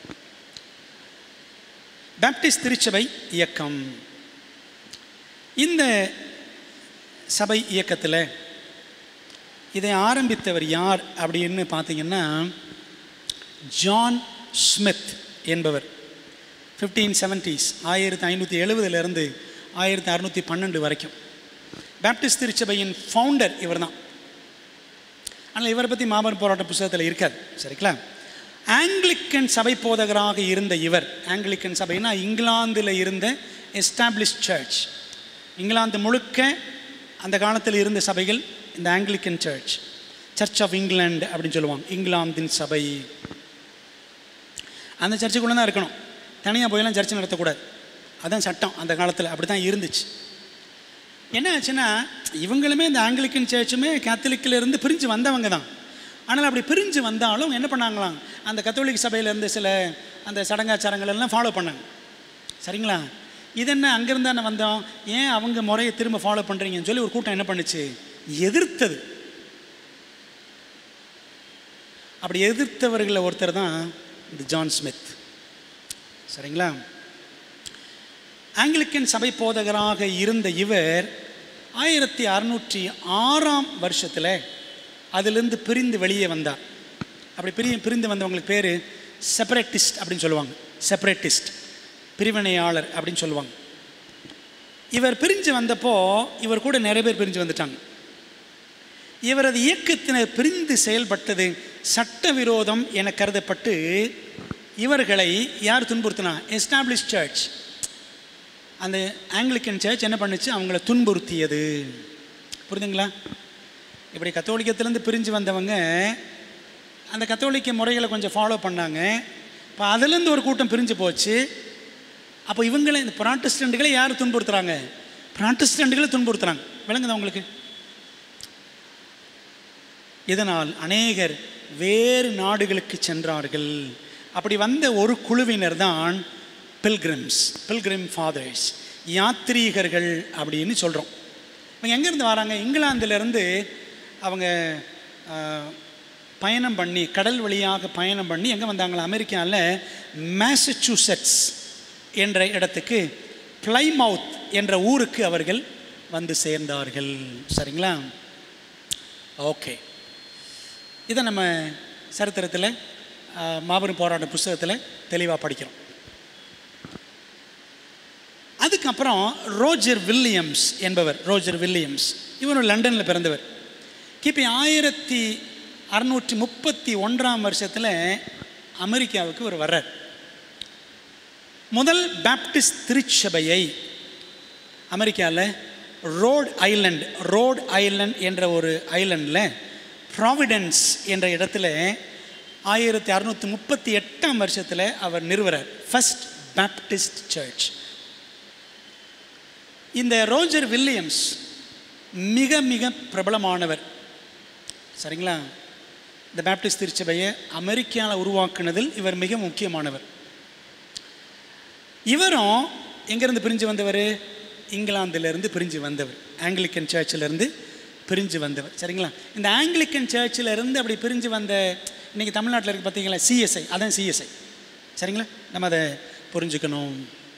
Speaker 1: பேப்டிஸ்ட் திருச்சபை இயக்கம் இந்த சபை இயக்கத்தில் இதை ஆரம்பித்தவர் யார் அப்படின்னு பார்த்தீங்கன்னா ஜான் ஸ்மித் என்பவர் ஃபிஃப்டீன் செவன்ட்டீஸ் ஆயிரத்தி ஐநூற்றி எழுபதுலேருந்து ஆயிரத்தி அறுநூற்றி பன்னெண்டு வரைக்கும் பேப்டிஸ்ட் திருச்சபையின் ஃபவுண்டர் இவர் தான் ஆனால் இவரை பற்றி மாபெரும் போராட்ட புத்தகத்தில் இருக்காது சரிங்களா ஆங்கிலிக்கன் சபை போதகராக இருந்த இவர் ஆங்கிலிக்கன் சபைனா இங்கிலாந்தில் இருந்த எஸ்டாப்ளிஷ் சர்ச் இங்கிலாந்து முழுக்க அந்த காலத்தில் இருந்த சபைகள் இந்த Anglican church church of England அப்படின்னு சொல்லுவாங்க இங்கிலாந்தின் சபை அந்த சர்ச்சுக்குள்ளே தான் இருக்கணும் தனியாக போயெல்லாம் சர்ச்சை நடத்தக்கூடாது அதான் சட்டம் அந்த காலத்தில் அப்படி தான் இருந்துச்சு என்ன ஆச்சுன்னா இவங்களுமே இந்த ஆங்கிலிக்கன் சர்ச்சுமே கேத்தலிக்கில் இருந்து பிரிஞ்சு வந்தவங்க தான் ஆனால் அப்படி பிரிஞ்சு வந்தாலும் என்ன பண்ணாங்களாம் அந்த கத்தோலிக் சபையில் இருந்த சில அந்த சடங்காச்சாரங்கள் எல்லாம் ஃபாலோ பண்ணாங்க சரிங்களா இது என்ன அங்கேருந்து தானே வந்தோம் ஏன் அவங்க முறையை திரும்ப ஃபாலோ பண்ணுறீங்கன்னு சொல்லி ஒரு கூட்டம் என்ன பண்ணுச்சு எதிர்த்தது அப்படி எதிர்த்தவர்களில் ஒருத்தர் தான் இந்த ஜான் ஸ்மித் சரிங்களா ஆங்கிலிக்கன் சபை போதகராக இருந்த இவர் ஆயிரத்தி அறுநூற்றி ஆறாம் வருஷத்தில் அதிலிருந்து பிரிந்து வெளியே வந்தார் அப்படி பிரிய பிரிந்து வந்தவங்களுக்கு பேர் செப்பரேட்டிஸ்ட் அப்படின்னு சொல்லுவாங்க செப்பரேட்டிஸ்ட் பிரிவினையாளர் அப்படின்னு சொல்லுவாங்க இவர் பிரிஞ்சு வந்தப்போ இவர் கூட நிறைய பேர் பிரிஞ்சு வந்துட்டாங்க இவரது இயக்கத்தினர் பிரிந்து செயல்பட்டது சட்டவிரோதம் என கருதப்பட்டு இவர்களை யார் துன்புறுத்தினா எஸ்டாப்ளிஷ் சர்ச் அந்த ஆங்கிலிக்கன் சர்ச் என்ன பண்ணுச்சு அவங்கள துன்புறுத்தியது புரியுதுங்களா இப்படி கத்தோலிக்கத்திலேருந்து பிரிஞ்சு வந்தவங்க அந்த கத்தோலிக்க முறைகளை கொஞ்சம் ஃபாலோ பண்ணாங்க இப்போ அதுலேருந்து ஒரு கூட்டம் பிரிஞ்சு போச்சு அப்போ இவங்களை இந்த ப்ராட்டஸ்டண்ட்டுகளை யார் துன்புறுத்துறாங்க ப்ராட்டஸ்டண்ட்டுகளை துன்புறுத்துறாங்க விளங்குதா உங்களுக்கு இதனால் அநேகர் வேறு நாடுகளுக்கு சென்றார்கள் அப்படி வந்த ஒரு குழுவினர் தான் பில்கிரிம்ஸ் பில்கிரிம் ஃபாதர்ஸ் யாத்ரீகர்கள் அப்படின்னு சொல்கிறோம் இவங்க எங்கேருந்து வராங்க இங்கிலாந்துலேருந்து அவங்க ஆஹ், பயணம் பண்ணி கடல் வழியாக பயணம் பண்ணி எங்கே வந்தாங்களா அமெரிக்காவில் மேசச்சூசெட்ஸ் என்ற இடத்துக்கு பிளைமவுத் என்ற ஊருக்கு அவர்கள் வந்து சேர்ந்தார்கள் சரிங்களா ஓகே இதை நம்ம சரித்திரத்தில் ஆஹ், மாபெரும் போராட்ட புஸ்தகத்தில் தெளிவாக படிக்கிறோம் அதுக்கப்புறம் ரோஜர் வில்லியம்ஸ் என்பவர் ரோஜர் வில்லியம்ஸ் இவர் லண்டனில் பிறந்தவர் கிபி ஆயிரத்தி அறுநூற்றி முப்பத்தி ஒன்றாம் வருஷத்தில் அமெரிக்காவுக்கு ஒரு வர்றார் முதல் பேப்டிஸ்ட் திருச்சபையை அமெரிக்காவில் ரோட் ஐலண்ட் ரோட் ஐலண்ட் என்ற ஒரு ஐலண்டில் ப்ராவிடன்ஸ் என்ற இடத்துல ஆயிரத்தி அறுநூற்றி முப்பத்தி எட்டாம் வருஷத்தில் அவர் நிறுவனர் ஃபர்ஸ்ட் பேப்டிஸ்ட் சர்ச் இந்த ரோஜர் வில்லியம்ஸ் மிக மிக பிரபலமானவர் சரிங்களா இந்த பேப்டிஸ்ட் திருச்சபையை அமெரிக்காவில் உருவாக்குனதில் இவர் மிக முக்கியமானவர் இவரும் எங்கேருந்து பிரிஞ்சு வந்தவர் இங்கிலாந்திலிருந்து பிரிஞ்சு வந்தவர் ஆங்கிலிக்கன் சர்ச்சிலேருந்து பிரிஞ்சு வந்தவர் சரிங்களா இந்த ஆங்கிலிக்கன் சர்ச்சில் இருந்து அப்படி பிரிஞ்சு வந்த இன்றைக்கி தமிழ்நாட்டில் இருக்கு பார்த்தீங்களா சிஎஸ்ஐ அதான் சிஎஸ்ஐ சரிங்களா நம்ம அதை புரிஞ்சுக்கணும்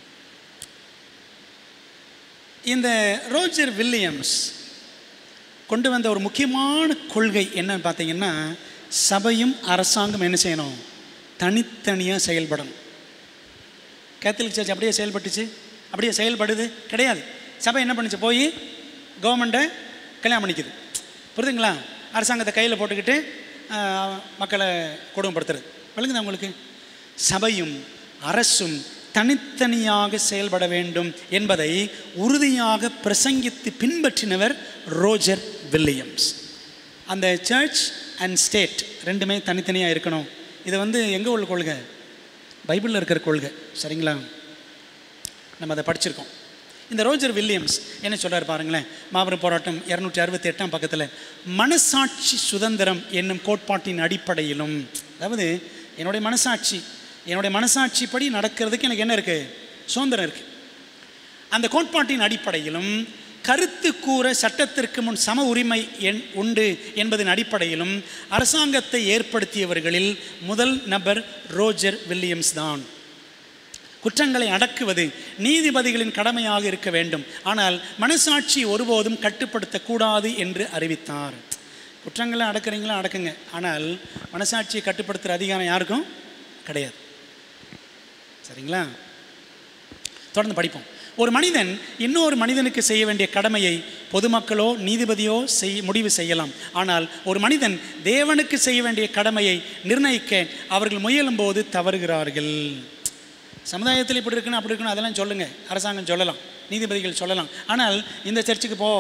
Speaker 1: இந்த ரோஜர் வில்லியம்ஸ் கொண்டு வந்த ஒரு முக்கியமான கொள்கை என்னன்னு பார்த்தீங்கன்னா சபையும் அரசாங்கம் என்ன செய்யணும் தனித்தனியாக செயல்படணும் கேத்தலிக் சர்ச் அப்படியே செயல்பட்டுச்சு அப்படியே செயல்படுது கிடையாது சபை என்ன பண்ணுச்சு போய் கவர்மெண்ட்டை கல்யாணம் பண்ணிக்குது புரியுதுங்களா அரசாங்கத்தை கையில் போட்டுக்கிட்டு ஆஹ், மக்களை கொடுமைப்படுத்துறது விளங்குதா உங்களுக்கு சபையும் அரசும் தனித்தனியாக செயல்பட வேண்டும் என்பதை உறுதியாக பிரசங்கித்து பின்பற்றினவர் ரோஜர் வில்லியம்ஸ் அந்த சர்ச் அண்ட் ஸ்டேட் ரெண்டுமே தனித்தனியாக இருக்கணும் இது வந்து எங்கே உள்ள கொள்கை பைபிளில் இருக்கிற கொள்கை சரிங்களா நம்ம அதை படிச்சிருக்கோம் இந்த ரோஜர் வில்லியம்ஸ் என்ன சொல்றார் பாருங்களேன் மாபெரும் போராட்டம் இரநூற்றி அறுபத்தி எட்டாம் பக்கத்தில் மனசாட்சி சுதந்திரம் என்னும் கோட்பாட்டின் அடிப்படையிலும் அதாவது என்னுடைய மனசாட்சி என்னுடைய மனசாட்சிப்படி நடக்கிறதுக்கு எனக்கு என்ன இருக்குது சுதந்திரம் இருக்குது அந்த கோட்பாட்டின் அடிப்படையிலும் கருத்து கூற சட்டத்திற்கு முன் சம உரிமை எண் உண்டு என்பதன் அடிப்படையிலும் அரசாங்கத்தை ஏற்படுத்தியவர்களில் முதல் நபர் ரோஜர் வில்லியம்ஸ் தான் குற்றங்களை அடக்குவது நீதிபதிகளின் கடமையாக இருக்க வேண்டும் ஆனால் மனசாட்சி ஒருபோதும் கட்டுப்படுத்தக்கூடாது என்று அறிவித்தார் குற்றங்களை அடக்குறீங்களா அடக்குங்க ஆனால் மனசாட்சியை கட்டுப்படுத்துகிற அதிகாரம் யாருக்கும் கிடையாது சரிங்களா தொடர்ந்து படிப்போம் ஒரு மனிதன் இன்னொரு மனிதனுக்கு செய்ய வேண்டிய கடமையை பொதுமக்களோ நீதிபதியோ செய் முடிவு செய்யலாம் ஆனால் ஒரு மனிதன் தேவனுக்கு செய்ய வேண்டிய கடமையை நிர்ணயிக்க அவர்கள் முயலும்போது தவறுகிறார்கள் சமுதாயத்தில் இப்படி இருக்கணும் அப்படி இருக்கணும் அதெல்லாம் சொல்லுங்க அரசாங்கம் சொல்லலாம் நீதிபதிகள் சொல்லலாம் ஆனால் இந்த சர்ச்சுக்கு போ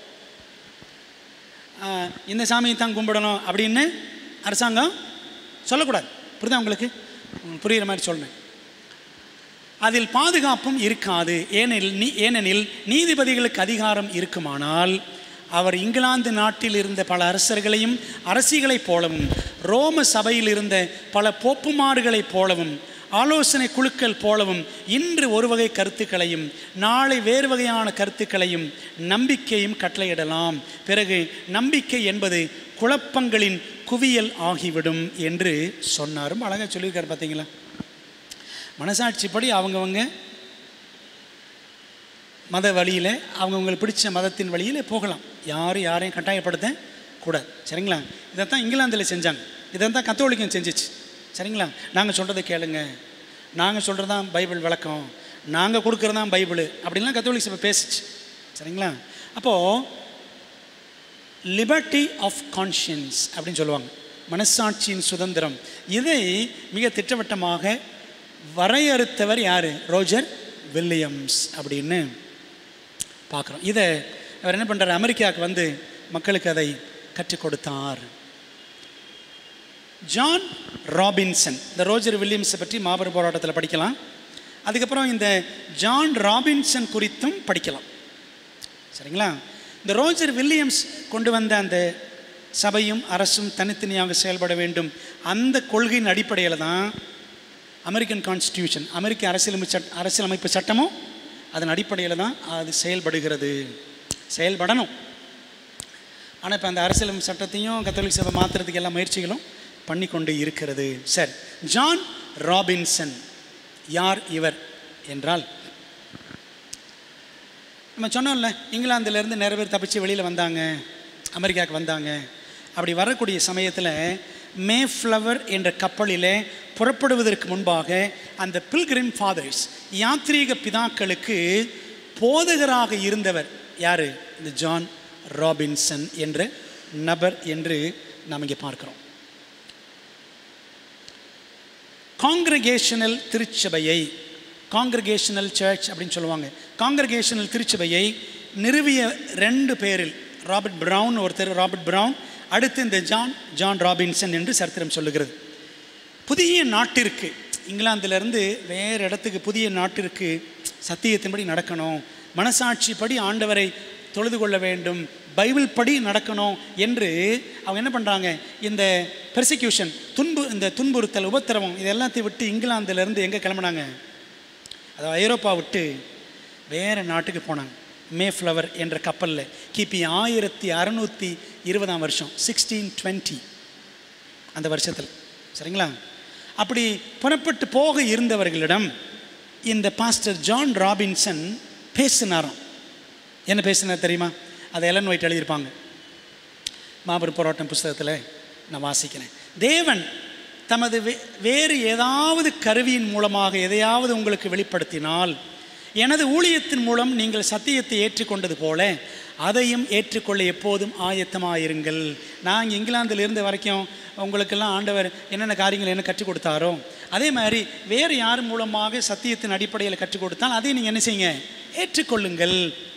Speaker 1: ஆஹ், இந்த சாமியை தான் கும்பிடணும் அப்படின்னு அரசாங்கம் சொல்லக்கூடாது புரியுதா உங்களுக்கு உங்களுக்கு புரியுற மாதிரி சொல்லுங்க அதில் பாதுகாப்பும் இருக்காது ஏனெனில் நீ ஏனெனில் நீதிபதிகளுக்கு அதிகாரம் இருக்குமானால் அவர் இங்கிலாந்து நாட்டில் இருந்த பல அரசர்களையும் அரசிகளைப் போலவும் ரோம சபையில் இருந்த பல போப்புமார்களைப் போலவும் ஆலோசனை குழுக்கள் போலவும் இன்று ஒரு வகை கருத்துக்களையும் நாளை வேறு வகையான கருத்துக்களையும் நம்பிக்கையும் கட்டளையிடலாம் பிறகு நம்பிக்கை என்பது குழப்பங்களின் குவியல் ஆகிவிடும் என்று சொன்னார் ரொம்ப அழகாக சொல்லியிருக்காரு பார்த்தீங்களா மனசாட்சிப்படி அவங்கவங்க மத வழியில் அவங்கவுங்களுக்கு பிடிச்ச மதத்தின் வழியில் போகலாம் யாரும் யாரையும் கட்டாயப்படுத்த கூடாது சரிங்களா இதைத்தான் இங்கிலாந்தில் செஞ்சாங்க இதை தான் கத்தோலிக்கம் செஞ்சிச்சு சரிங்களா நாங்கள் சொல்கிறத கேளுங்க நாங்கள் சொல்கிறது தான் பைபிள் விளக்கம் நாங்கள் கொடுக்குறது தான் பைபிள் அப்படின்லாம் கத்தோலிக் சபை பேசிச்சு சரிங்களா அப்போது லிபர்ட்டி ஆஃப் கான்ஷியன்ஸ் அப்படின்னு சொல்லுவாங்க மனசாட்சியின் சுதந்திரம் இதை மிக திட்டவட்டமாக வரையறுத்தவர் யார் ரோஜர் வில்லியம்ஸ் அப்படின்னு பார்க்குறோம் இதை அவர் என்ன பண்ணுறாரு அமெரிக்காவுக்கு வந்து மக்களுக்கு அதை கற்றுக் கொடுத்தார் ஜான் ராபின்சன் இந்த ரோஜர் வில்லியம்ஸை பற்றி மாபெரும் போராட்டத்தில் படிக்கலாம் அதுக்கப்புறம் இந்த ஜான் ராபின்சன் குறித்தும் படிக்கலாம் சரிங்களா இந்த ரோஜர் வில்லியம்ஸ் கொண்டு வந்த அந்த சபையும் அரசும் தனித்தனியாக செயல்பட வேண்டும் அந்த கொள்கையின் அடிப்படையில் தான் அமெரிக்கன் கான்ஸ்டியூஷன் அமெரிக்க அரசியலமைப்பு சட் அரசியலமைப்பு சட்டமும் அதன் அடிப்படையில் தான் அது செயல்படுகிறது செயல்படணும் ஆனால் இப்போ அந்த அரசியலமைப்பு சட்டத்தையும் கத்தோலிக் சபை மாற்றுறதுக்கு எல்லா முயற்சிகளும் பண்ணி கொண்டு இருக்கிறது சரி ஜான் ராபின்சன் யார் இவர் என்றால் நம்ம சொன்னோம்ல இங்கிலாந்துலேருந்து நிறைய பேர் தப்பிச்சு வெளியில் வந்தாங்க அமெரிக்காவுக்கு வந்தாங்க அப்படி வரக்கூடிய சமயத்தில் மேஃப்ளவர் என்ற கப்பலிலே புறப்படுவதற்கு முன்பாக அந்த பில்கிரிம் ஃபாதர்ஸ் யாத்ரீக பிதாக்களுக்கு போதகராக இருந்தவர் யார் இந்த ஜான் ராபின்சன் என்ற நபர் என்று நாம் இங்கே பார்க்கிறோம் காங்கிரகேஷனல் திருச்சபையை காங்கிரகேஷனல் சர்ச் அப்படின்னு சொல்லுவாங்க காங்கிரகேஷனல் திருச்சபையை நிறுவிய ரெண்டு பேரில் ராபர்ட் பிரவுன் ஒருத்தர் ராபர்ட் பிரவுன் அடுத்து இந்த ஜான் ஜான் ராபின்சன் என்று சரித்திரம் சொல்லுகிறது புதிய நாட்டிற்கு இங்கிலாந்திலிருந்து வேறு இடத்துக்கு புதிய நாட்டிற்கு சத்தியத்தின்படி நடக்கணும் மனசாட்சிப்படி ஆண்டவரை தொழுது கொள்ள வேண்டும் பைபிள் படி நடக்கணும் என்று அவங்க என்ன பண்ணுறாங்க இந்த பெர்சிக்யூஷன் துன்பு இந்த துன்புறுத்தல் உபத்திரவம் இது எல்லாத்தையும் விட்டு இங்கிலாந்துலேருந்து எங்கே கிளம்புனாங்க அதாவது ஐரோப்பா விட்டு வேறு நாட்டுக்கு போனாங்க மேஃப்ளவர் என்ற கப்பலில் கிபி ஆயிரத்தி அறநூற்றி இருபதாம் வருஷம் சிக்ஸ்டீன் டுவெண்ட்டி அந்த வருஷத்தில் சரிங்களா அப்படி புறப்பட்டு போக இருந்தவர்களிடம் இந்த பாஸ்டர் ஜான் ராபின்சன் பேசினாராம் என்ன பேசினார் தெரியுமா அதை எலன் ஒயிட் எழுதியிருப்பாங்க மாபெரும் போராட்டம் புஸ்தகத்தில் நான் வாசிக்கிறேன் தேவன் தமது வே வேறு ஏதாவது கருவியின் மூலமாக எதையாவது உங்களுக்கு வெளிப்படுத்தினால் எனது ஊழியத்தின் மூலம் நீங்கள் சத்தியத்தை ஏற்றுக்கொண்டது போல அதையும் ஏற்றுக்கொள்ள எப்போதும் ஆயத்தமாயிருங்கள் நான் இங்கிலாந்தில் இருந்த வரைக்கும் உங்களுக்கெல்லாம் ஆண்டவர் என்னென்ன காரியங்கள் என்ன கற்றுக் கொடுத்தாரோ அதே மாதிரி வேறு யார் மூலமாக சத்தியத்தின் அடிப்படையில் கற்றுக் கொடுத்தால் அதை நீங்கள் என்ன செய்யுங்க ஏற்றுக்கொள்ளுங்கள்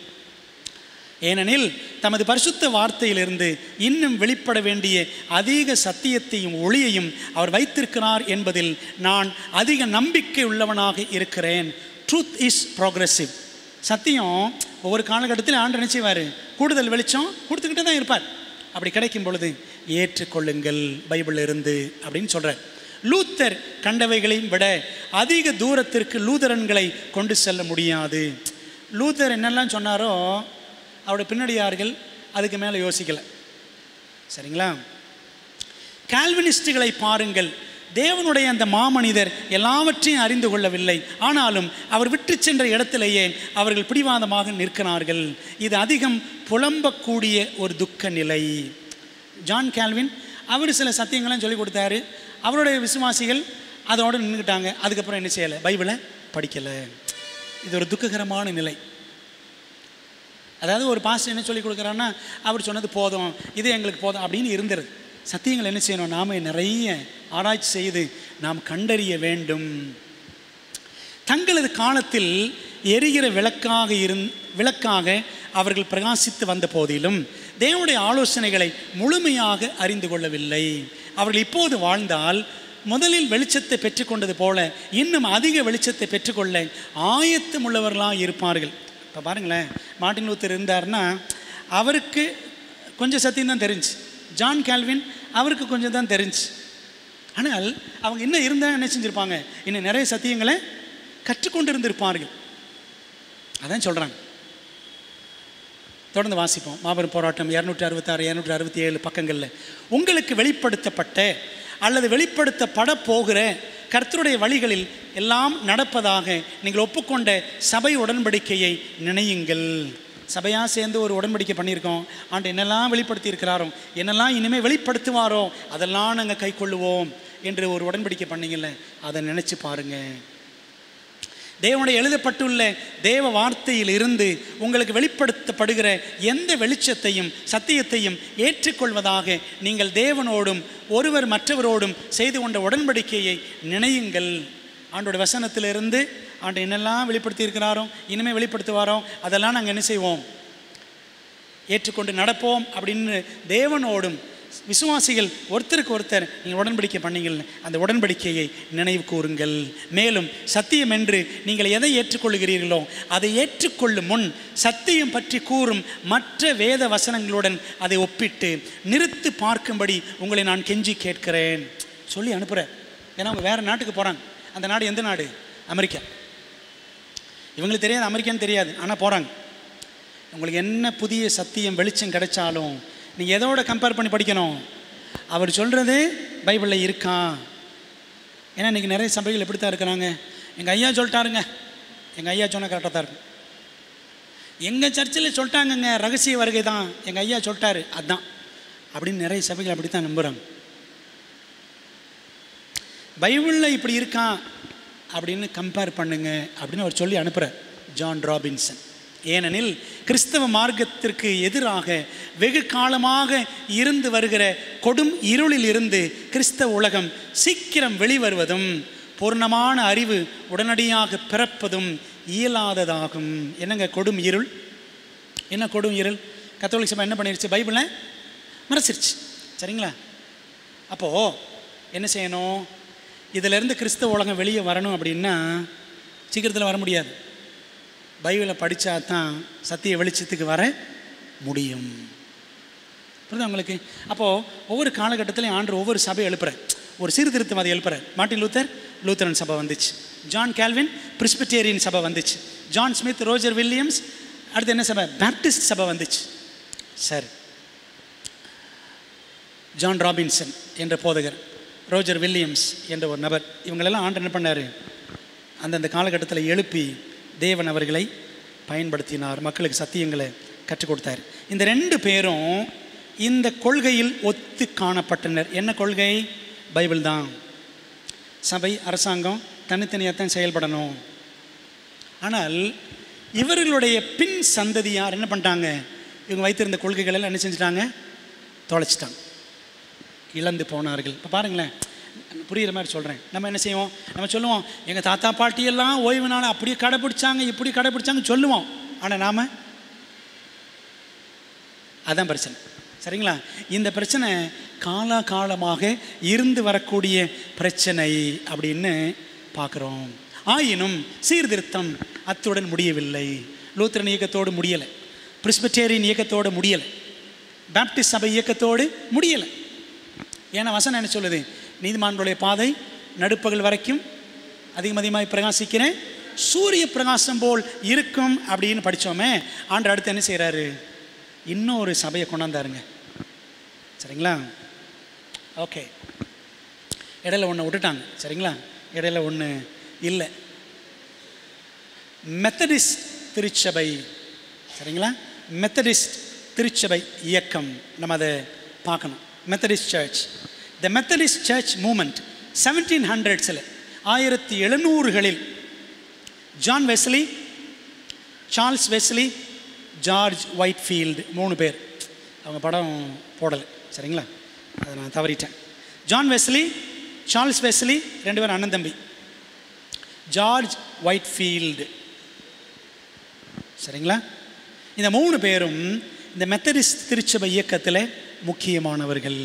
Speaker 1: ஏனெனில் தமது பரிசுத்த வார்த்தையிலிருந்து இன்னும் வெளிப்பட வேண்டிய அதிக சத்தியத்தையும் ஒளியையும் அவர் வைத்திருக்கிறார் என்பதில் நான் அதிக நம்பிக்கை உள்ளவனாக இருக்கிறேன் ட்ரூத் இஸ் ப்ரோக்ரஸிவ் சத்தியம் ஒவ்வொரு காலகட்டத்தில் ஆண்டு நினைச்சுவார் கூடுதல் வெளிச்சம் கொடுத்துக்கிட்டே தான் இருப்பார் அப்படி கிடைக்கும் பொழுது ஏற்றுக்கொள்ளுங்கள் பைபிள் இருந்து அப்படின்னு சொல்கிறார் லூத்தர் கண்டவைகளையும் விட அதிக தூரத்திற்கு லூதரன்களை கொண்டு செல்ல முடியாது லூத்தர் என்னெல்லாம் சொன்னாரோ அவருடைய பின்னடியார்கள் அதுக்கு மேலே யோசிக்கலை சரிங்களா கால்வினிஸ்டுகளை பாருங்கள் தேவனுடைய அந்த மாமனிதர் எல்லாவற்றையும் அறிந்து கொள்ளவில்லை ஆனாலும் அவர் விட்டு சென்ற இடத்திலேயே அவர்கள் பிடிவாதமாக நிற்கிறார்கள் இது அதிகம் புலம்பக்கூடிய ஒரு துக்க நிலை ஜான் கால்வின் அவர் சில சத்தியங்கள்லாம் சொல்லி கொடுத்தாரு அவருடைய விசுவாசிகள் அதோடு நின்றுக்கிட்டாங்க அதுக்கப்புறம் என்ன செய்யலை பைபிளை படிக்கலை இது ஒரு துக்ககரமான நிலை அதாவது ஒரு பாஸ்டர் என்ன சொல்லி கொடுக்குறான்னா அவர் சொன்னது போதும் இது எங்களுக்கு போதும் அப்படின்னு இருந்துருது சத்தியங்கள் என்ன செய்யணும் நாம் நிறைய ஆராய்ச்சி செய்து நாம் கண்டறிய வேண்டும் தங்களது காலத்தில் எரிகிற விளக்காக இருந் விளக்காக அவர்கள் பிரகாசித்து வந்த போதிலும் தேவனுடைய ஆலோசனைகளை முழுமையாக அறிந்து கொள்ளவில்லை அவர்கள் இப்போது வாழ்ந்தால் முதலில் வெளிச்சத்தை பெற்றுக்கொண்டது போல இன்னும் அதிக வெளிச்சத்தை பெற்றுக்கொள்ள ஆயத்தம் உள்ளவர்களாக இருப்பார்கள் இப்போ பாருங்களேன் மார்ட்டின் லூத்தர் இருந்தார்னா அவருக்கு கொஞ்சம் சத்தியம் தான் தெரிஞ்சு ஜான் கேல்வின் அவருக்கு கொஞ்சம் தான் தெரிஞ்சு ஆனால் அவங்க இன்னும் இருந்தால் என்ன செஞ்சுருப்பாங்க இன்னும் நிறைய சத்தியங்களை கற்றுக்கொண்டு இருந்திருப்பார்கள் அதான் சொல்கிறாங்க தொடர்ந்து வாசிப்போம் மாபெரும் போராட்டம் இரநூற்றி அறுபத்தாறு இரநூற்றி அறுபத்தி ஏழு பக்கங்களில் உங்களுக்கு வெளிப்படுத்தப்பட்ட அல்லது வெளிப்படுத்தப்பட போகிற கர்த்தருடைய வழிகளில் எல்லாம் நடப்பதாக நீங்கள் ஒப்புக்கொண்ட சபை உடன்படிக்கையை நினையுங்கள் சபையாக சேர்ந்து ஒரு உடன்படிக்கை பண்ணியிருக்கோம் ஆண்டு என்னெல்லாம் வெளிப்படுத்தி இருக்கிறாரோ என்னெல்லாம் இனிமேல் வெளிப்படுத்துவாரோ அதெல்லாம் நாங்கள் கை கொள்ளுவோம் என்று ஒரு உடன்படிக்கை பண்ணீங்கல்ல அதை நினச்சி பாருங்கள் தேவனுடைய எழுதப்பட்டுள்ள தேவ வார்த்தையில் இருந்து உங்களுக்கு வெளிப்படுத்தப்படுகிற எந்த வெளிச்சத்தையும் சத்தியத்தையும் ஏற்றுக்கொள்வதாக நீங்கள் தேவனோடும் ஒருவர் மற்றவரோடும் செய்து கொண்ட உடன்படிக்கையை நினையுங்கள் ஆண்டோட வசனத்திலிருந்து ஆண்டு என்னெல்லாம் வெளிப்படுத்தி இருக்கிறாரோ இனிமேல் வெளிப்படுத்துவாரோ அதெல்லாம் நாங்கள் என்ன செய்வோம் ஏற்றுக்கொண்டு நடப்போம் அப்படின்னு தேவனோடும் விசுவாசிகள் ஒருத்தருக்கு ஒருத்தர் நீங்கள் உடன்படிக்கை பண்ணீங்கள் அந்த உடன்படிக்கையை நினைவு கூறுங்கள் மேலும் சத்தியம் என்று நீங்கள் எதை ஏற்றுக்கொள்கிறீர்களோ அதை ஏற்றுக்கொள்ளும் முன் சத்தியம் பற்றி கூறும் மற்ற வேத வசனங்களுடன் அதை ஒப்பிட்டு நிறுத்து பார்க்கும்படி உங்களை நான் கெஞ்சி கேட்கிறேன் சொல்லி அனுப்புகிறேன் ஏன்னா அவங்க வேறு நாட்டுக்கு போகிறாங்க அந்த நாடு எந்த நாடு அமெரிக்கா இவங்களுக்கு தெரியாது அமெரிக்கான்னு தெரியாது ஆனால் போகிறாங்க உங்களுக்கு என்ன புதிய சத்தியம் வெளிச்சம் கிடைச்சாலும் நீங்கள் எதோட கம்பேர் பண்ணி படிக்கணும் அவர் சொல்கிறது பைபிளில் இருக்கா ஏன்னா இன்றைக்கி நிறைய சபைகள் எப்படி தான் இருக்கிறாங்க எங்கள் ஐயா சொல்லிட்டாருங்க எங்கள் ஐயா சொன்னால் கரெக்டாக தான் இருக்கும் எங்கள் சர்ச்சில் சொல்லிட்டாங்கங்க ரகசிய வருகை தான் எங்கள் ஐயா சொல்லிட்டாரு அதுதான் அப்படின்னு நிறைய சபைகள் அப்படி தான் நம்புகிறாங்க பைபிளில் இப்படி இருக்கா அப்படின்னு கம்பேர் பண்ணுங்க அப்படின்னு அவர் சொல்லி அனுப்புகிறார் ஜான் ராபின்சன் ஏனெனில் கிறிஸ்தவ மார்க்கத்திற்கு எதிராக வெகு காலமாக இருந்து வருகிற கொடும் இருளில் இருந்து கிறிஸ்தவ உலகம் சீக்கிரம் வெளிவருவதும் பூர்ணமான அறிவு உடனடியாக பிறப்பதும் இயலாததாகும் என்னங்க கொடும் இருள் என்ன கொடும் இருள் கத்தோலிக் சபை என்ன பண்ணிருச்சு பைபிளை மறைச்சிருச்சு சரிங்களா அப்போது என்ன செய்யணும் இதிலிருந்து கிறிஸ்தவ உலகம் வெளியே வரணும் அப்படின்னா சீக்கிரத்தில் வர முடியாது பைபிளை படித்தா தான் சத்திய வெளிச்சத்துக்கு வர முடியும் புரியுதா உங்களுக்கு அப்போது ஒவ்வொரு காலகட்டத்திலையும் ஆண்டு ஒவ்வொரு சபை எழுப்புறார் ஒரு சீர்திருத்தவாதி எழுப்புறார் மார்ட்டின் லூத்தர் லூத்தரன் சபை வந்துச்சு ஜான் கேல்வின் பிரிஸ்பிட்டேரியன் சபை வந்துச்சு ஜான் ஸ்மித் ரோஜர் வில்லியம்ஸ் அடுத்து என்ன சபை பேப்டிஸ்ட் சபை வந்துச்சு சரி ஜான் ராபின்சன் என்ற போதகர் ரோஜர் வில்லியம்ஸ் என்ற ஒரு நபர் இவங்களெல்லாம் ஆண்டு என்ன பண்ணார் அந்தந்த காலகட்டத்தில் எழுப்பி தேவன் அவர்களை பயன்படுத்தினார் மக்களுக்கு சத்தியங்களை கற்றுக் கொடுத்தார் இந்த ரெண்டு பேரும் இந்த கொள்கையில் ஒத்து காணப்பட்டனர் என்ன கொள்கை பைபிள் தான் சபை அரசாங்கம் தனித்தனியாக தான் செயல்படணும் ஆனால் இவர்களுடைய பின் சந்ததியார் என்ன பண்ணிட்டாங்க இவங்க வைத்திருந்த கொள்கைகள் எல்லாம் என்ன செஞ்சிட்டாங்க தொலைச்சிட்டாங்க இழந்து போனார்கள் இப்போ பாருங்களேன் புரிகிற மாதிரி சொல்கிறேன் நம்ம என்ன செய்வோம் நம்ம சொல்லுவோம் எங்கள் தாத்தா பாட்டியெல்லாம் ஓய்வு நாள் அப்படி கடைப்பிடிச்சாங்க இப்படி கடைப்பிடிச்சாங்க சொல்லுவோம் ஆனால் நாம் அதான் பிரச்சனை சரிங்களா இந்த பிரச்சனை காலாகாலமாக இருந்து வரக்கூடிய பிரச்சனை அப்படின்னு பார்க்குறோம் ஆயினும் சீர்திருத்தம் அத்துடன் முடியவில்லை லூத்திரன் இயக்கத்தோடு முடியலை பிரிஸ்பட்டேரியன் இயக்கத்தோடு முடியலை பேப்டிஸ்ட் சபை இயக்கத்தோடு முடியலை ஏன்னா வசனம் என்ன சொல்லுது நீதிமான்களுடைய பாதை நடுப்பகல் வரைக்கும் அதிகம் அதிகமாக பிரகாசிக்கிறேன் சூரிய பிரகாசம் போல் இருக்கும் அப்படின்னு படித்தோமே ஆண்டு அடுத்து என்ன செய்கிறாரு இன்னொரு சபையை கொண்டாந்தாருங்க சரிங்களா ஓகே இடையில ஒன்று விட்டுட்டாங்க சரிங்களா இடையில ஒன்று இல்லை மெத்தடிஸ்ட் திருச்சபை சரிங்களா மெத்தடிஸ்ட் திருச்சபை இயக்கம் நம்ம அதை பார்க்கணும் Methodist church the Methodist church movement seventeen ஹண்ட்ரட்ஸில் ஆயிரத்தி எழுநூறுகளில் John Wesley Charles Wesley George Whitefield மூணு பேர் அவங்க படம் போடலை சரிங்களா அதை நான் தவறிட்டேன் ஜான் வெஸ்லி சார்ல்ஸ் வெஸ்லி ரெண்டு பேரும் அண்ணன் தம்பி ஜார்ஜ் ஒயிட்ஃபீல்டு சரிங்களா இந்த மூணு பேரும் இந்த மெத்தடிஸ்ட் திருச்சபை இயக்கத்தில் முக்கியமானவர்கள்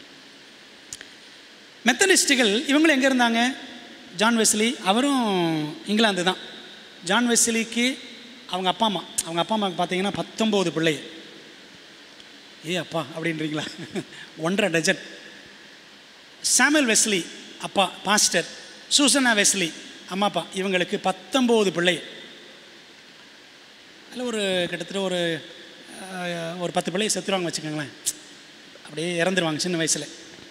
Speaker 1: மெத்தடிஸ்டுகள் இவங்களும் எங்கே இருந்தாங்க ஜான் வெஸ்லி அவரும் இங்கிலாந்து தான் ஜான் வெஸ்லிக்கு அவங்க அப்பா அம்மா அவங்க அப்பா அம்மாவுக்கு பார்த்தீங்கன்னா பத்தொம்போது பிள்ளை ஏ அப்பா அப்படின்றீங்களா ஒன்றரை டஜன் சாமுவல் வெஸ்லி அப்பா பாஸ்டர் சூசனா வெஸ்லி அம்மா அப்பா இவங்களுக்கு பத்தொம்போது பிள்ளை அதில் ஒரு கிட்டத்தட்ட ஒரு அஹ், ஒரு பத்து பிள்ளையை செத்துருவாங்க வச்சுக்கோங்களேன் அப்படியே இறந்துருவாங்க சின்ன வயசில்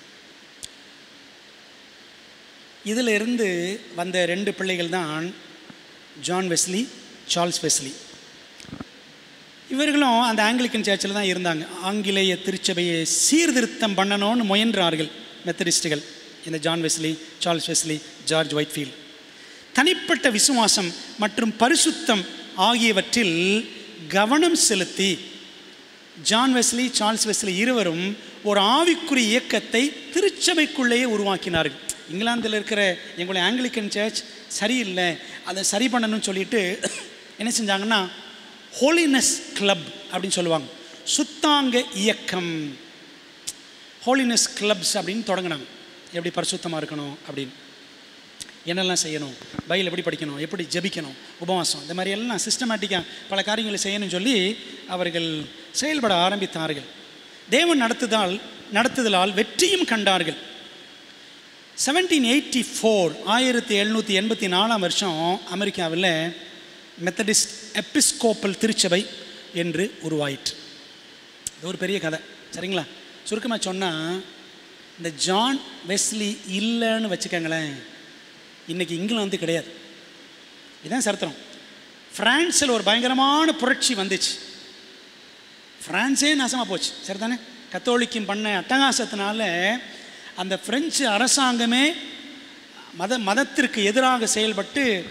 Speaker 1: இதில் இருந்து வந்த ரெண்டு பிள்ளைகள் தான் ஜான் வெஸ்லி சார்ல்ஸ் வெஸ்லி இவர்களும் அந்த ஆங்கிலிக்கன் சர்ச்சில் தான் இருந்தாங்க ஆங்கிலேய திருச்சபையை சீர்திருத்தம் பண்ணணும்னு முயன்றார்கள் மெத்தடிஸ்டுகள் இந்த John Wesley Charles Wesley George Whitefield தனிப்பட்ட விசுவாசம் மற்றும் பரிசுத்தம் ஆகியவற்றில் கவனம் செலுத்தி ஜான் வெஸ்லி சார்ல்ஸ் வெஸ்லி இருவரும் ஒரு ஆவிக்குரிய இயக்கத்தை திருச்சபைக்குள்ளேயே உருவாக்கினார்கள் இங்கிலாந்தில் இருக்கிற எங்களுடைய ஆங்கிலிக்கன் சர்ச் சரியில்லை அதை சரி பண்ணணும்னு சொல்லிட்டு என்ன செஞ்சாங்கன்னா ஹோலினஸ் கிளப் அப்படின்னு சொல்லுவாங்க சுத்தாங்க இயக்கம் ஹோலினஸ் கிளப்ஸ் அப்படின்னு தொடங்கினாங்க எப்படி பரிசுத்தமாக இருக்கணும் அப்படின்னு என்னெல்லாம் செய்யணும் பைபிள் எப்படி படிக்கணும் எப்படி ஜெபிக்கணும் உபவாசம் இந்த மாதிரி எல்லாம் சிஸ்டமேட்டிக்காக பல காரியங்களை செய்யணும்னு சொல்லி அவர்கள் செயல்பட ஆரம்பித்தார்கள் தேவன் நடத்துதால் நடத்துதலால் வெற்றியும் கண்டார்கள் செவன்டீன் எயிட்டி ஃபோர் ஆயிரத்தி எழுநூற்றி எண்பத்தி நாலாம் வருஷம் அமெரிக்காவில் மெத்தடிஸ்ட் எபிஸ்கோப்பல் திருச்சபை என்று உருவாயிற்று இது ஒரு பெரிய கதை சரிங்களா சுருக்கமாக சொன்னால் இந்த ஜான் வெஸ்லி இல்லைன்னு வச்சுக்கோங்களேன் இன்றைக்கி இங்கிலாந்து கிடையாது இதுதான் சரித்திரம் ஃப்ரான்ஸில் ஒரு பயங்கரமான புரட்சி வந்துச்சு ஃப்ரான்ஸே நாசமாக போச்சு சரிதானே கத்தோலிக்கம் பண்ண அட்டகாசத்தினால அந்த பிரெஞ்சு அரசாங்கமே மத மதத்திற்கு எதிராக செயல்பட்டு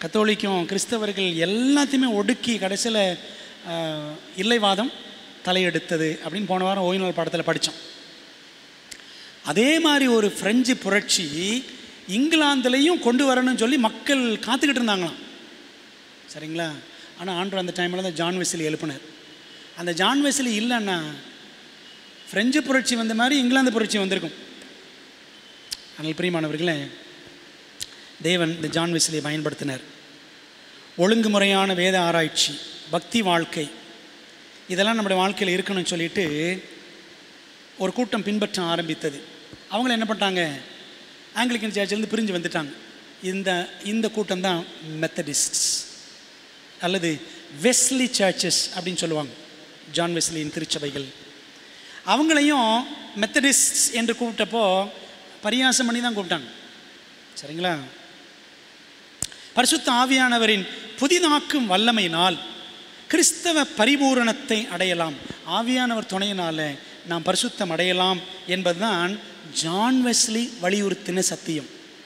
Speaker 1: கத்தோலிக்கும் கிறிஸ்தவர்கள் எல்லாத்தையுமே ஒடுக்கி கடைசியில் இல்லைவாதம் தலையெடுத்தது அப்படின்னு போன வாரம் ஓய்வு நாள் பாடத்தில் படித்தோம் அதே மாதிரி ஒரு பிரெஞ்சு புரட்சி இங்கிலாந்துலேயும் கொண்டு வரணும்னு சொல்லி மக்கள் காத்துக்கிட்டு இருந்தாங்களாம் சரிங்களா ஆனால் ஆண்டு அந்த டைமில் தான் ஜான் வெஸ்லி எழுப்பினார் அந்த ஜான் வெஸ்லி இல்லைன்னா பிரெஞ்சு புரட்சி வந்த மாதிரி இங்கிலாந்து புரட்சி வந்திருக்கும் ஆனால் பிரியமானவர்களே தேவன் இந்த ஜான் வெஸ்லியை பயன்படுத்தினார் ஒழுங்குமுறையான வேத ஆராய்ச்சி பக்தி வாழ்க்கை இதெல்லாம் நம்முடைய வாழ்க்கையில் இருக்கணும்னு சொல்லிட்டு ஒரு கூட்டம் பின்பற்ற ஆரம்பித்தது அவங்கள என்ன பண்ணிட்டாங்க ஆங்கிலிக்கன் சர்ச்சிலேருந்து பிரிஞ்சு வந்துட்டாங்க இந்த இந்த கூட்டம் தான் மெத்தடிஸ்ட்ஸ் அல்லது வெஸ்லி சர்ச்சஸ் அப்படின்னு சொல்லுவாங்க ஜான் வெஸ்லியின் திருச்சபைகள் அவங்களையும் மெத்தடிஸ்ட்ஸ் என்று கூப்பிட்டப்போ பரியாசம் பண்ணி தான் கூப்பிட்டாங்க சரிங்களா பரிசுத்த ஆவியானவரின் புதிதாக்கும் வல்லமையினால் கிறிஸ்தவ பரிபூரணத்தை அடையலாம் ஆவியானவர் துணையினால் நாம் பரிசுத்தம் அடையலாம் என்பதுதான் ஜான் வெஸ்லி வலியுறுத்தின சத்தியம்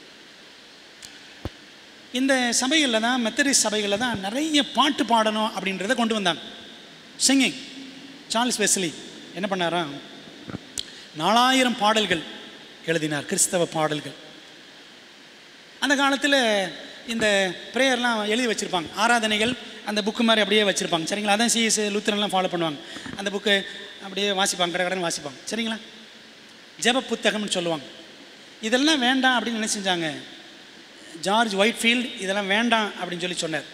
Speaker 1: இந்த சபைகளில் தான் மெத்தடிஸ்ட் சபைகளில் தான் நிறைய பாட்டு பாடணும் அப்படின்றத கொண்டு வந்தாங்க சிங்கிங் சார்ல்ஸ் வெஸ்லி என்ன பண்ணாரா நாலாயிரம் பாடல்கள் எழுதினார் கிறிஸ்தவ பாடல்கள் அந்த காலத்தில் இந்த ப்ரேயர்லாம் எழுதி வச்சுருப்பாங்க ஆராதனைகள் அந்த புக்கு மாதிரி அப்படியே வச்சுருப்பாங்க சரிங்களா அதான் சிஎஸ் லூத்தரெல்லாம் ஃபாலோ பண்ணுவாங்க அந்த புக்கு அப்படியே வாசிப்பாங்க கடை கடன் வாசிப்பாங்க சரிங்களா ஜெப புத்தகம்னு சொல்லுவாங்க இதெல்லாம் வேண்டாம் அப்படின்னு என்ன செஞ்சாங்க ஜார்ஜ் ஒயிட்ஃபீல்டு இதெல்லாம் வேண்டாம் அப்படின்னு சொல்லி சொன்னார்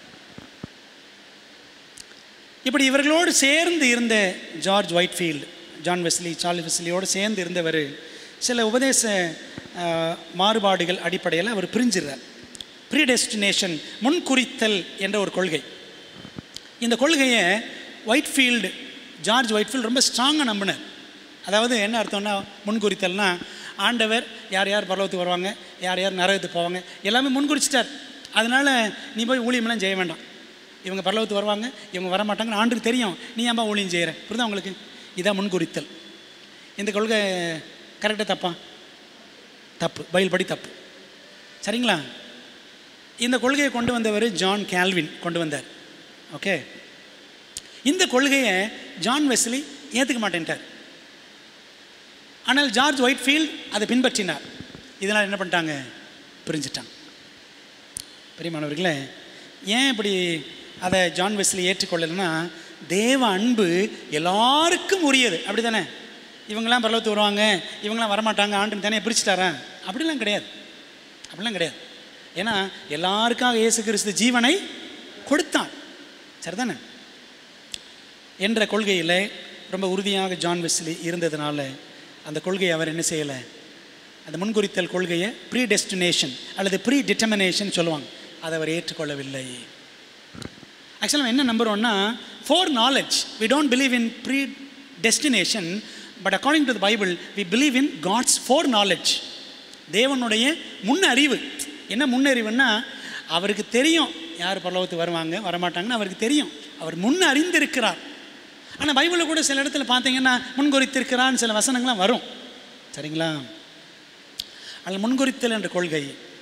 Speaker 1: இப்படி இவர்களோடு சேர்ந்து இருந்த George Whitefield John Wesley Charlie வெஸ்லியோடு சேர்ந்து இருந்தவர் சில உபதேச அஹ், மாறுபாடுகள் அடிப்படையில் அவர் பிரிஞ்சிடுறார் ப்ரீடெஸ்டினேஷன் முன்குறித்தல் என்ற ஒரு கொள்கை இந்த கொள்கையை ஒயிட்ஃபீல்டு ஜார்ஜ் ஒயிட்ஃபீல்டு ரொம்ப ஸ்ட்ராங்காக நம்பினார் அதாவது என்ன அர்த்தம்னா முன்குறித்தல்னா ஆண்டவர் யார் யார் பரலோகத்துக்கு வருவாங்க யார் யார் நரகத்துக்கு போவாங்க எல்லாமே முன்குறிச்சிட்டார் அதனால் நீ போய் ஊழியமெல்லாம் செய்ய வேண்டாம் இவங்க பரலோகத்துக்கு வருவாங்க இவங்க வர மாட்டாங்கன்னு ஆண்டுக்கு தெரியும் நீ ஏன்பா ஊழியம் செய்கிற புரியுதா உங்களுக்கு இதான் முன்குறித்தல் இந்த கொள்கை கரெக்டாக தப்பா தப்பு பயில் படி தப்பு சரிங்களா இந்த கொள்கையை கொண்டு வந்தவர் ஜான் கேல்வின் கொண்டு வந்தார் ஓகே இந்த கொள்கையை ஜான் வெஸ்லி ஏற்றுக்க மாட்டேன்ட்டார் ஆனால் ஜார்ஜ் ஒயிட்ஃபீல்ட் அதை பின்பற்றினார் இதனால் என்ன பண்ணிட்டாங்க பிரிஞ்சிட்டாங்க பெரியமானவர்களே ஏன் இப்படி அதை ஜான் வெஸ்லி ஏற்றுக்கொள்ளலைன்னா தேவ அன்பு எல்லாருக்கும் உரியது அப்படி தானே இவங்கெல்லாம் பரலவத்து வருவாங்க இவங்கெல்லாம் வரமாட்டாங்க ஆண்டுன்னு தானே பிரிச்சுட்டாரா அப்படிலாம் கிடையாது அப்படிலாம் கிடையாது ஏன்னா எல்லாருக்காக இயேசு கிறிஸ்து ஜீவனை கொடுத்தான் சரிதானே என்ற கொள்கையில் ரொம்ப உறுதியாக ஜான் வெஸ்லி இருந்ததுனால அந்த கொள்கையை அவர் என்ன செய்யலை அந்த முன்குறித்தல் கொள்கையை ப்ரீ டெஸ்டினேஷன் அல்லது ப்ரீ டிட்டர்மினேஷன் சொல்லுவாங்க அதை அவர் ஏற்றுக்கொள்ளவில்லை ஆக்சுவலாக என்ன நம்புகிறோன்னா foreknowledge we don't believe in predestination but according to the Bible we believe in God's foreknowledge தேவனுடைய முன் அறிவு என்ன முன்னறிவுன்னா அவருக்கு தெரியும் யார் பரலோகத்துக்கு வருவாங்க வரமாட்டாங்கன்னு அவருக்கு தெரியும் அவர் முன் அறிந்திருக்கிறார் ஆனால் பைபிளில் கூட சில இடத்துல பார்த்தீங்கன்னா முன்குறித்திருக்கிறான்னு சில வசனங்கள்லாம் வரும் சரிங்களா அதில் முன்குறித்தல் என்ற கொள்கை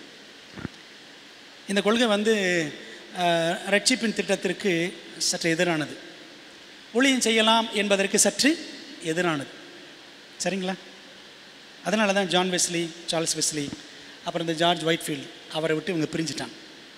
Speaker 1: இந்த கொள்கை வந்து அஹ், ரட்சிப்பின் திட்டத்திற்கு சற்று எதிரானது ஊழியம் செய்யலாம் என்பதற்கு சற்று எதிரானது சரிங்களா அதனால தான் ஜான் வெஸ்லி சார்ல்ஸ் வெஸ்லி அப்புறம் இந்த ஜார்ஜ் ஒயிட்ஃபீல்ட் அவரை விட்டு இவங்க பிரிஞ்சிட்டாங்க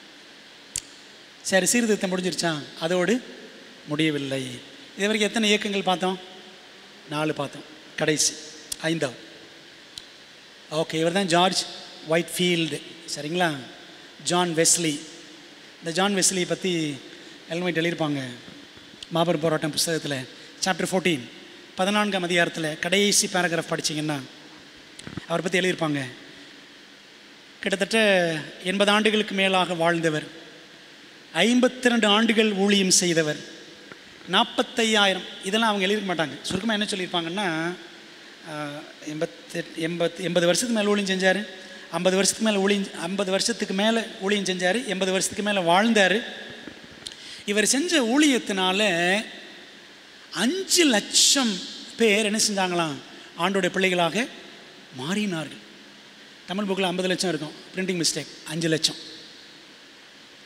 Speaker 1: சரி சீர்திருத்தம் முடிஞ்சிருச்சா அதோடு முடியவில்லை இது வரைக்கும் எத்தனை இயக்கங்கள் பார்த்தோம் நாலு பார்த்தோம் கடைசி ஐந்தாவது ஓகே இவர் தான் ஜார்ஜ் ஒயிட்ஃபீல்டு சரிங்களா ஜான் வெஸ்லி இந்த ஜான் வெஸ்லியை பற்றி எல்மைட் எழுதியிருப்பாங்க மாபெரும் போராட்டம் புஸ்தகத்தில் சாப்டர் ஃபோர்டீன் பதினான்காம் அதிகாரத்தில் கடைசி பேராகிராஃப் படிச்சீங்கன்னா அவரை பற்றி எழுதியிருப்பாங்க கிட்டத்தட்ட எண்பது ஆண்டுகளுக்கு மேலாக வாழ்ந்தவர் ஐம்பத்தி ரெண்டு ஆண்டுகள் ஊழியம் செய்தவர் நாற்பத்தையாயிரம் இதெல்லாம் அவங்க எழுதிருக்க மாட்டாங்க சுருக்கமாக என்ன சொல்லியிருப்பாங்கன்னா எண்பத்தி எண்பத் எண்பது வருஷத்துக்கு மேலே ஊழியம் செஞ்சார் ஐம்பது வருஷத்துக்கு மேலே ஊழியம் ஐம்பது வருஷத்துக்கு மேலே ஊழியம் செஞ்சார் எண்பது வருஷத்துக்கு மேலே வாழ்ந்தார் இவர் செஞ்ச ஊழியத்தினால அஞ்சு லட்சம் பேர் என்ன செஞ்சாங்களாம் ஆண்டோடைய பிள்ளைகளாக மாறினார்கள் தமிழ் புக்கில் ஐம்பது லட்சம் இருக்கும் பிரிண்டிங் மிஸ்டேக் அஞ்சு லட்சம்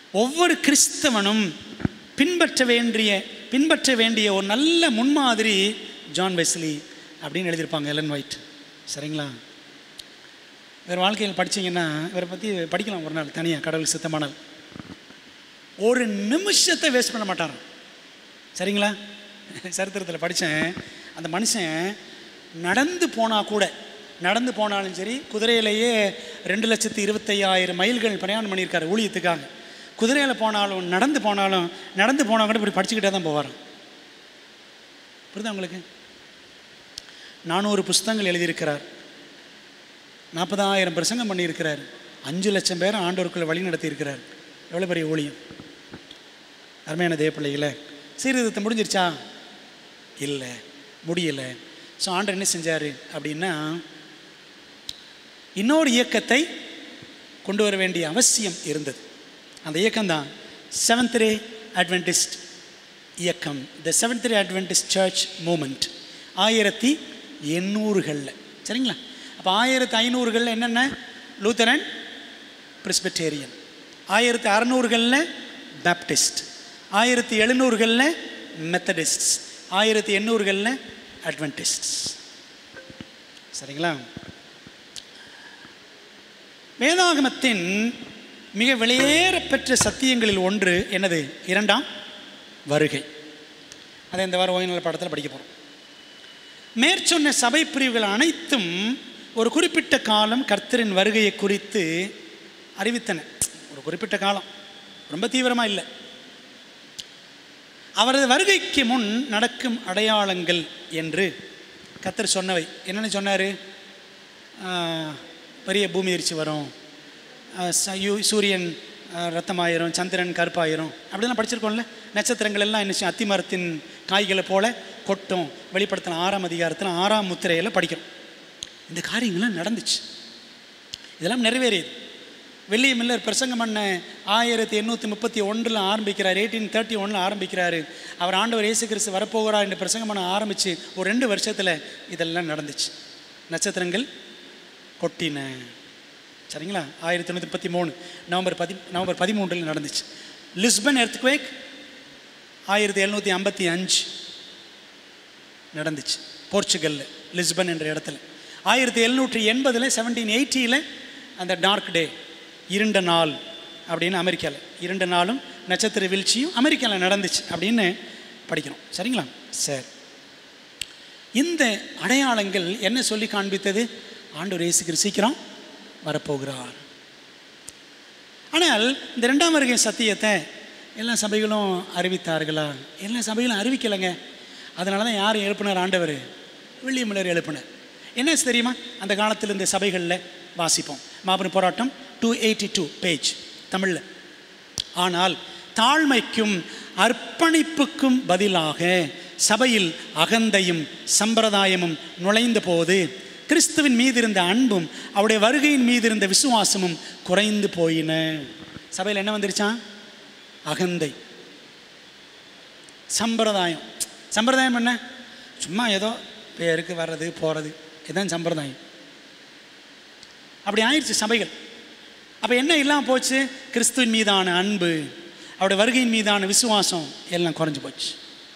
Speaker 1: ஒவ்வொரு கிறிஸ்தவனும் பின்பற்ற வேண்டிய பின்பற்ற வேண்டிய ஒரு நல்ல முன்மாதிரி ஜான் வெஸ்லி அப்படின்னு எழுதியிருப்பாங்க எலன் ஒயிட் சரிங்களா இவர் வாழ்க்கையில் படிச்சீங்கன்னா இவரை பற்றி படிக்கலாம் ஒரு நாள் தனியாக கடவுள் சித்தமானால் ஒரு நிமிஷத்தை வேஸ்ட் பண்ண மாட்டாராம் சரிங்களா சரித்திரத்தில் படித்தேன் அந்த மனுஷன் நடந்து போனால் கூட நடந்து போனாலும் சரி குதிரையிலேயே ரெண்டு லட்சத்தி இருபத்தையாயிரம் மைல்கள் பிரயாணம் பண்ணியிருக்காரு ஊழியத்துக்காக குதிரையில் போனாலும் நடந்து போனாலும் நடந்து போனால் கூட இப்படி படிச்சுக்கிட்டே தான் போவாராம் புரியுதா உங்களுக்கு நானூறு புஸ்தகங்கள் எழுதியிருக்கிறார் நாற்பதாயிரம் பிரசங்கம் பண்ணியிருக்கிறார் அஞ்சு லட்சம் பேர் ஆண்டோருக்குள்ள வழி நடத்தியிருக்கிறார் எவ்வளோ பெரிய ஊழியம் அருமையான தேவ பிள்ளைகளே சீர்திருத்தம் முடிஞ்சிருச்சா இல்லை முடியலை ஸோ ஆண்டர் என்ன செஞ்சார் அப்படின்னா இன்னொரு இயக்கத்தை கொண்டு வர வேண்டிய அவசியம் இருந்தது அந்த இயக்கம்தான் செவன்த் ரே அட்வென்டிஸ்ட் இயக்கம் the seventh ray Adventist church movement ஆயிரத்தி எண்ணூறுகளில் சரிங்களா அப்போ ஆயிரத்தி ஐநூறுகளில் என்னென்ன லூத்தரன் பிரிஸ்பெட்டேரியன் ஆயிரத்தி அறநூறுகளில் பேப்டிஸ்ட் ஆயிரத்தி எழுநூறுகளில் மெத்தடிஸ்ட்ஸ் ஆயிரத்தி எண்ணூறுகளில் அட்வென்டிஸ்ட்ஸ் சரிங்களா வேதாகமத்தின் மிக வெளியேறப்பெற்ற சத்தியங்களில் ஒன்று என்னது இரண்டாம் வருகை அதை இந்த வாரம் ஓய்வு படத்தில் படிக்க போகிறோம் மேற்சொன்ன சபை பிரிவுகள் அனைத்தும் ஒரு குறிப்பிட்ட காலம் கர்த்தரின் வருகையை குறித்து அறிவித்தன ஒரு குறிப்பிட்ட காலம் ரொம்ப தீவிரமாக இல்லை அவரது வருகைக்கு முன் நடக்கும் அடையாளங்கள் என்று கர்த்தர் சொன்னவை என்னென்னு சொன்னார் பெரிய பூமி எரிச்சு வரும் ஆஹ் ச- யூ- சூரியன் ஆஹ் ரத்தமாயிரும் சந்திரன் கருப்பாயிரும் அப்படிலாம் படிச்சிருக்கோம்ல நட்சத்திரங்கள் எல்லாம் என்ன செய்யும்? அத்தி மரத்தின் காய்களை போல கொட்டும் வெளிப்படுத்தின ஆறாம் அதிகாரத்தில் ஆறாம் முத்திரையில் படிக்கிறோம் இந்த காரியங்கள்லாம் நடந்துச்சு இதெல்லாம் நிறைவேறியது வெள்ளிய மில்லர் பிரசங்கம் பண்ண ஆயிரத்தி எண்ணூற்றி முப்பத்தி ஒன்றில் ஆரம்பிக்கிறார் எயிட்டீன் தேர்ட்டி ஒன்றில் ஆரம்பிக்கிறாரு அவர் ஆண்டவர் இயேசு கிறிஸ்து வரப்போகிறார் என்று பிரசங்கம் பண்ண ஆரம்பித்து ஒரு ரெண்டு வருஷத்தில் இதெல்லாம் நடந்துச்சு நட்சத்திரங்கள் கொட்டின சரிங்களா ஆயிரத்தி தொண்ணூற்றி முப்பத்தி மூணு நவம்பர் பதி நவம்பர் பதிமூன்றில் நடந்துச்சு லிஸ்பன் எர்த்குவேக் ஆயிரத்தி எழுநூற்றி ஐம்பத்தி அஞ்சு நடந்துச்சு போர்ச்சுகல்ல லிஸ்பன் என்ற இடத்துல ஆயிரத்தி எழுநூற்றி எண்பதில் செவன்டீன் எயிட்டியில் அந்த டார்க் டே இருண்ட நாள் அப்படின்னு அமெரிக்காவில் இருண்ட நாளும் நட்சத்திர வீழ்ச்சியும் அமெரிக்காவில் நடந்துச்சு அப்படின்னு படிக்கிறோம் சரிங்களா சரி இந்த அடையாளங்கள் என்ன சொல்லி காண்பித்தது ஆண்டவர் இயேசு கிறிஸ்து சீக்கிரம் வரப்போகிறார் ஆனால் இந்த ரெண்டாம் வருகை சத்தியத்தை எல்லா சபைகளும் அறிவித்தார்களா எல்லா சபைகளும் அறிவிக்கலைங்க அதனால தான் யார் எழுப்பினார் ஆண்டவர் வில்லியமில்லர் எழுப்பினார் என்ன தெரியுமா அந்த காலத்தில் இந்த சபைகளில் வாசிப்போம் மாபெரும் போராட்டம் டூ எயிட்டி டூ பேஜ் தமிழில் ஆனால் தாழ்மைக்கும் அர்ப்பணிப்புக்கும் பதிலாக சபையில் அகந்தையும் சம்பிரதாயமும் நுழைந்த போது கிறிஸ்துவின் மீது இருந்த அன்பும் அவருடைய வருகையின் மீது இருந்த விசுவாசமும் குறைந்து போயின சபையில் என்ன வந்துருச்சான் அகந்தை சம்பிரதாயம் சம்பிரதாயம் என்ன சும்மா ஏதோ பேருக்கு வர்றது போகிறது இதுதான் சம்பிரதாயம் அப்படி ஆயிடுச்சு சபைகள் அப்போ என்ன இல்லாமல் போச்சு கிறிஸ்துவின் மீதான அன்பு அவருடைய வருகையின் மீதான விசுவாசம் எல்லாம் குறைஞ்சு போச்சு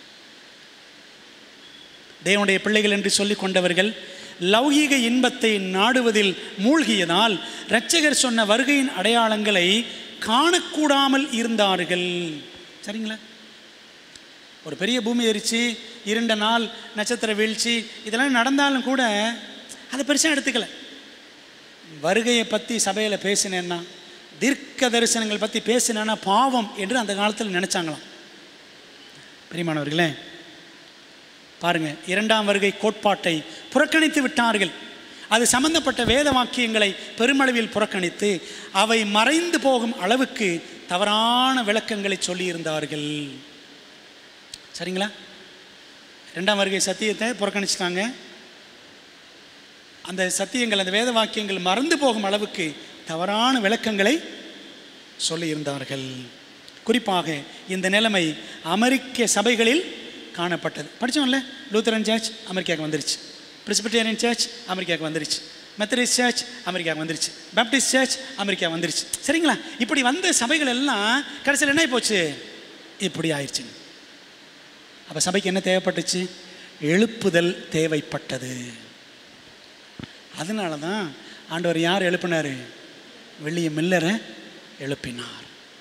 Speaker 1: தேவனுடைய பிள்ளைகள் என்று சொல்லிக் கொண்டவர்கள் லௌகீக இன்பத்தை நாடுவதில் மூழ்கியதால் இரட்சகர் சொன்ன வருகையின் அடையாளங்களை காணக்கூடாமல் இருந்தார்கள் சரிங்களா ஒரு பெரிய பூமி எரிச்சு இருண்ட நாள் நட்சத்திர வீழ்ச்சி இதெல்லாம் நடந்தாலும் கூட அதை பெருசாக எடுத்துக்கல வருகையை பற்றி சபையில் பேசினேன்னா தீர்க்க தரிசனங்கள் பற்றி பேசினேன்னா பாவம் என்று அந்த காலத்தில் நினச்சாங்களாம் பிரியமானவர்களே பாருங்க இரண்டாம் வருகை கோட்பாட்டை புறக்கணித்து விட்டார்கள் அது சம்பந்தப்பட்ட வேத வாக்கியங்களை பெருமளவில் புறக்கணித்து அவை மறைந்து போகும் அளவுக்கு தவறான விளக்கங்களை சொல்லியிருந்தார்கள் சரிங்களா ரெண்டாம் வருகை சத்தியத்தை புறக்கணிச்சிட்டாங்க அந்த சத்தியங்கள் அந்த வேத வாக்கியங்கள் மறந்து போகும் அளவுக்கு தவறான விளக்கங்களை சொல்லியிருந்தார்கள் குறிப்பாக இந்த நிலைமை அமெரிக்க சபைகளில் காணப்பட்டது படித்தோம்ல லூத்தரன் சர்ச் அமெரிக்காவுக்கு வந்துருச்சு பிரிஸ்பிட்டேரியன் சர்ச் அமெரிக்காவுக்கு வந்துருச்சு மெத்தடிஸ்ட் சர்ச் அமெரிக்கா வந்துருச்சு பேப்டிஸ்ட் சர்ச் அமெரிக்கா வந்துருச்சு சரிங்களா இப்படி வந்த சபைகள் எல்லாம் கடைசியில் என்ன போச்சு இப்படி ஆயிடுச்சுங்க அப்போ சபைக்கு என்ன தேவைப்பட்டுச்சு எழுப்புதல் தேவைப்பட்டது அதனால தான் ஆண்டவர் யார் எழுப்பினார் வெள்ளிய மில்லரை எழுப்பினார்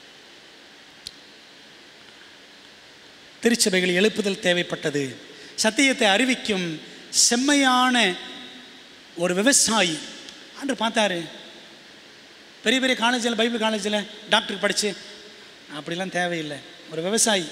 Speaker 1: திருச்சபைகள் எழுப்புதல் தேவைப்பட்டது சத்தியத்தை அறிவிக்கும் செம்மையான ஒரு விவசாயி ஆண்டு பார்த்தாரு பெரிய பெரிய காலேஜில் பைபிள் காலேஜில் டாக்டர் படித்து அப்படிலாம் தேவையில்லை ஒரு விவசாயி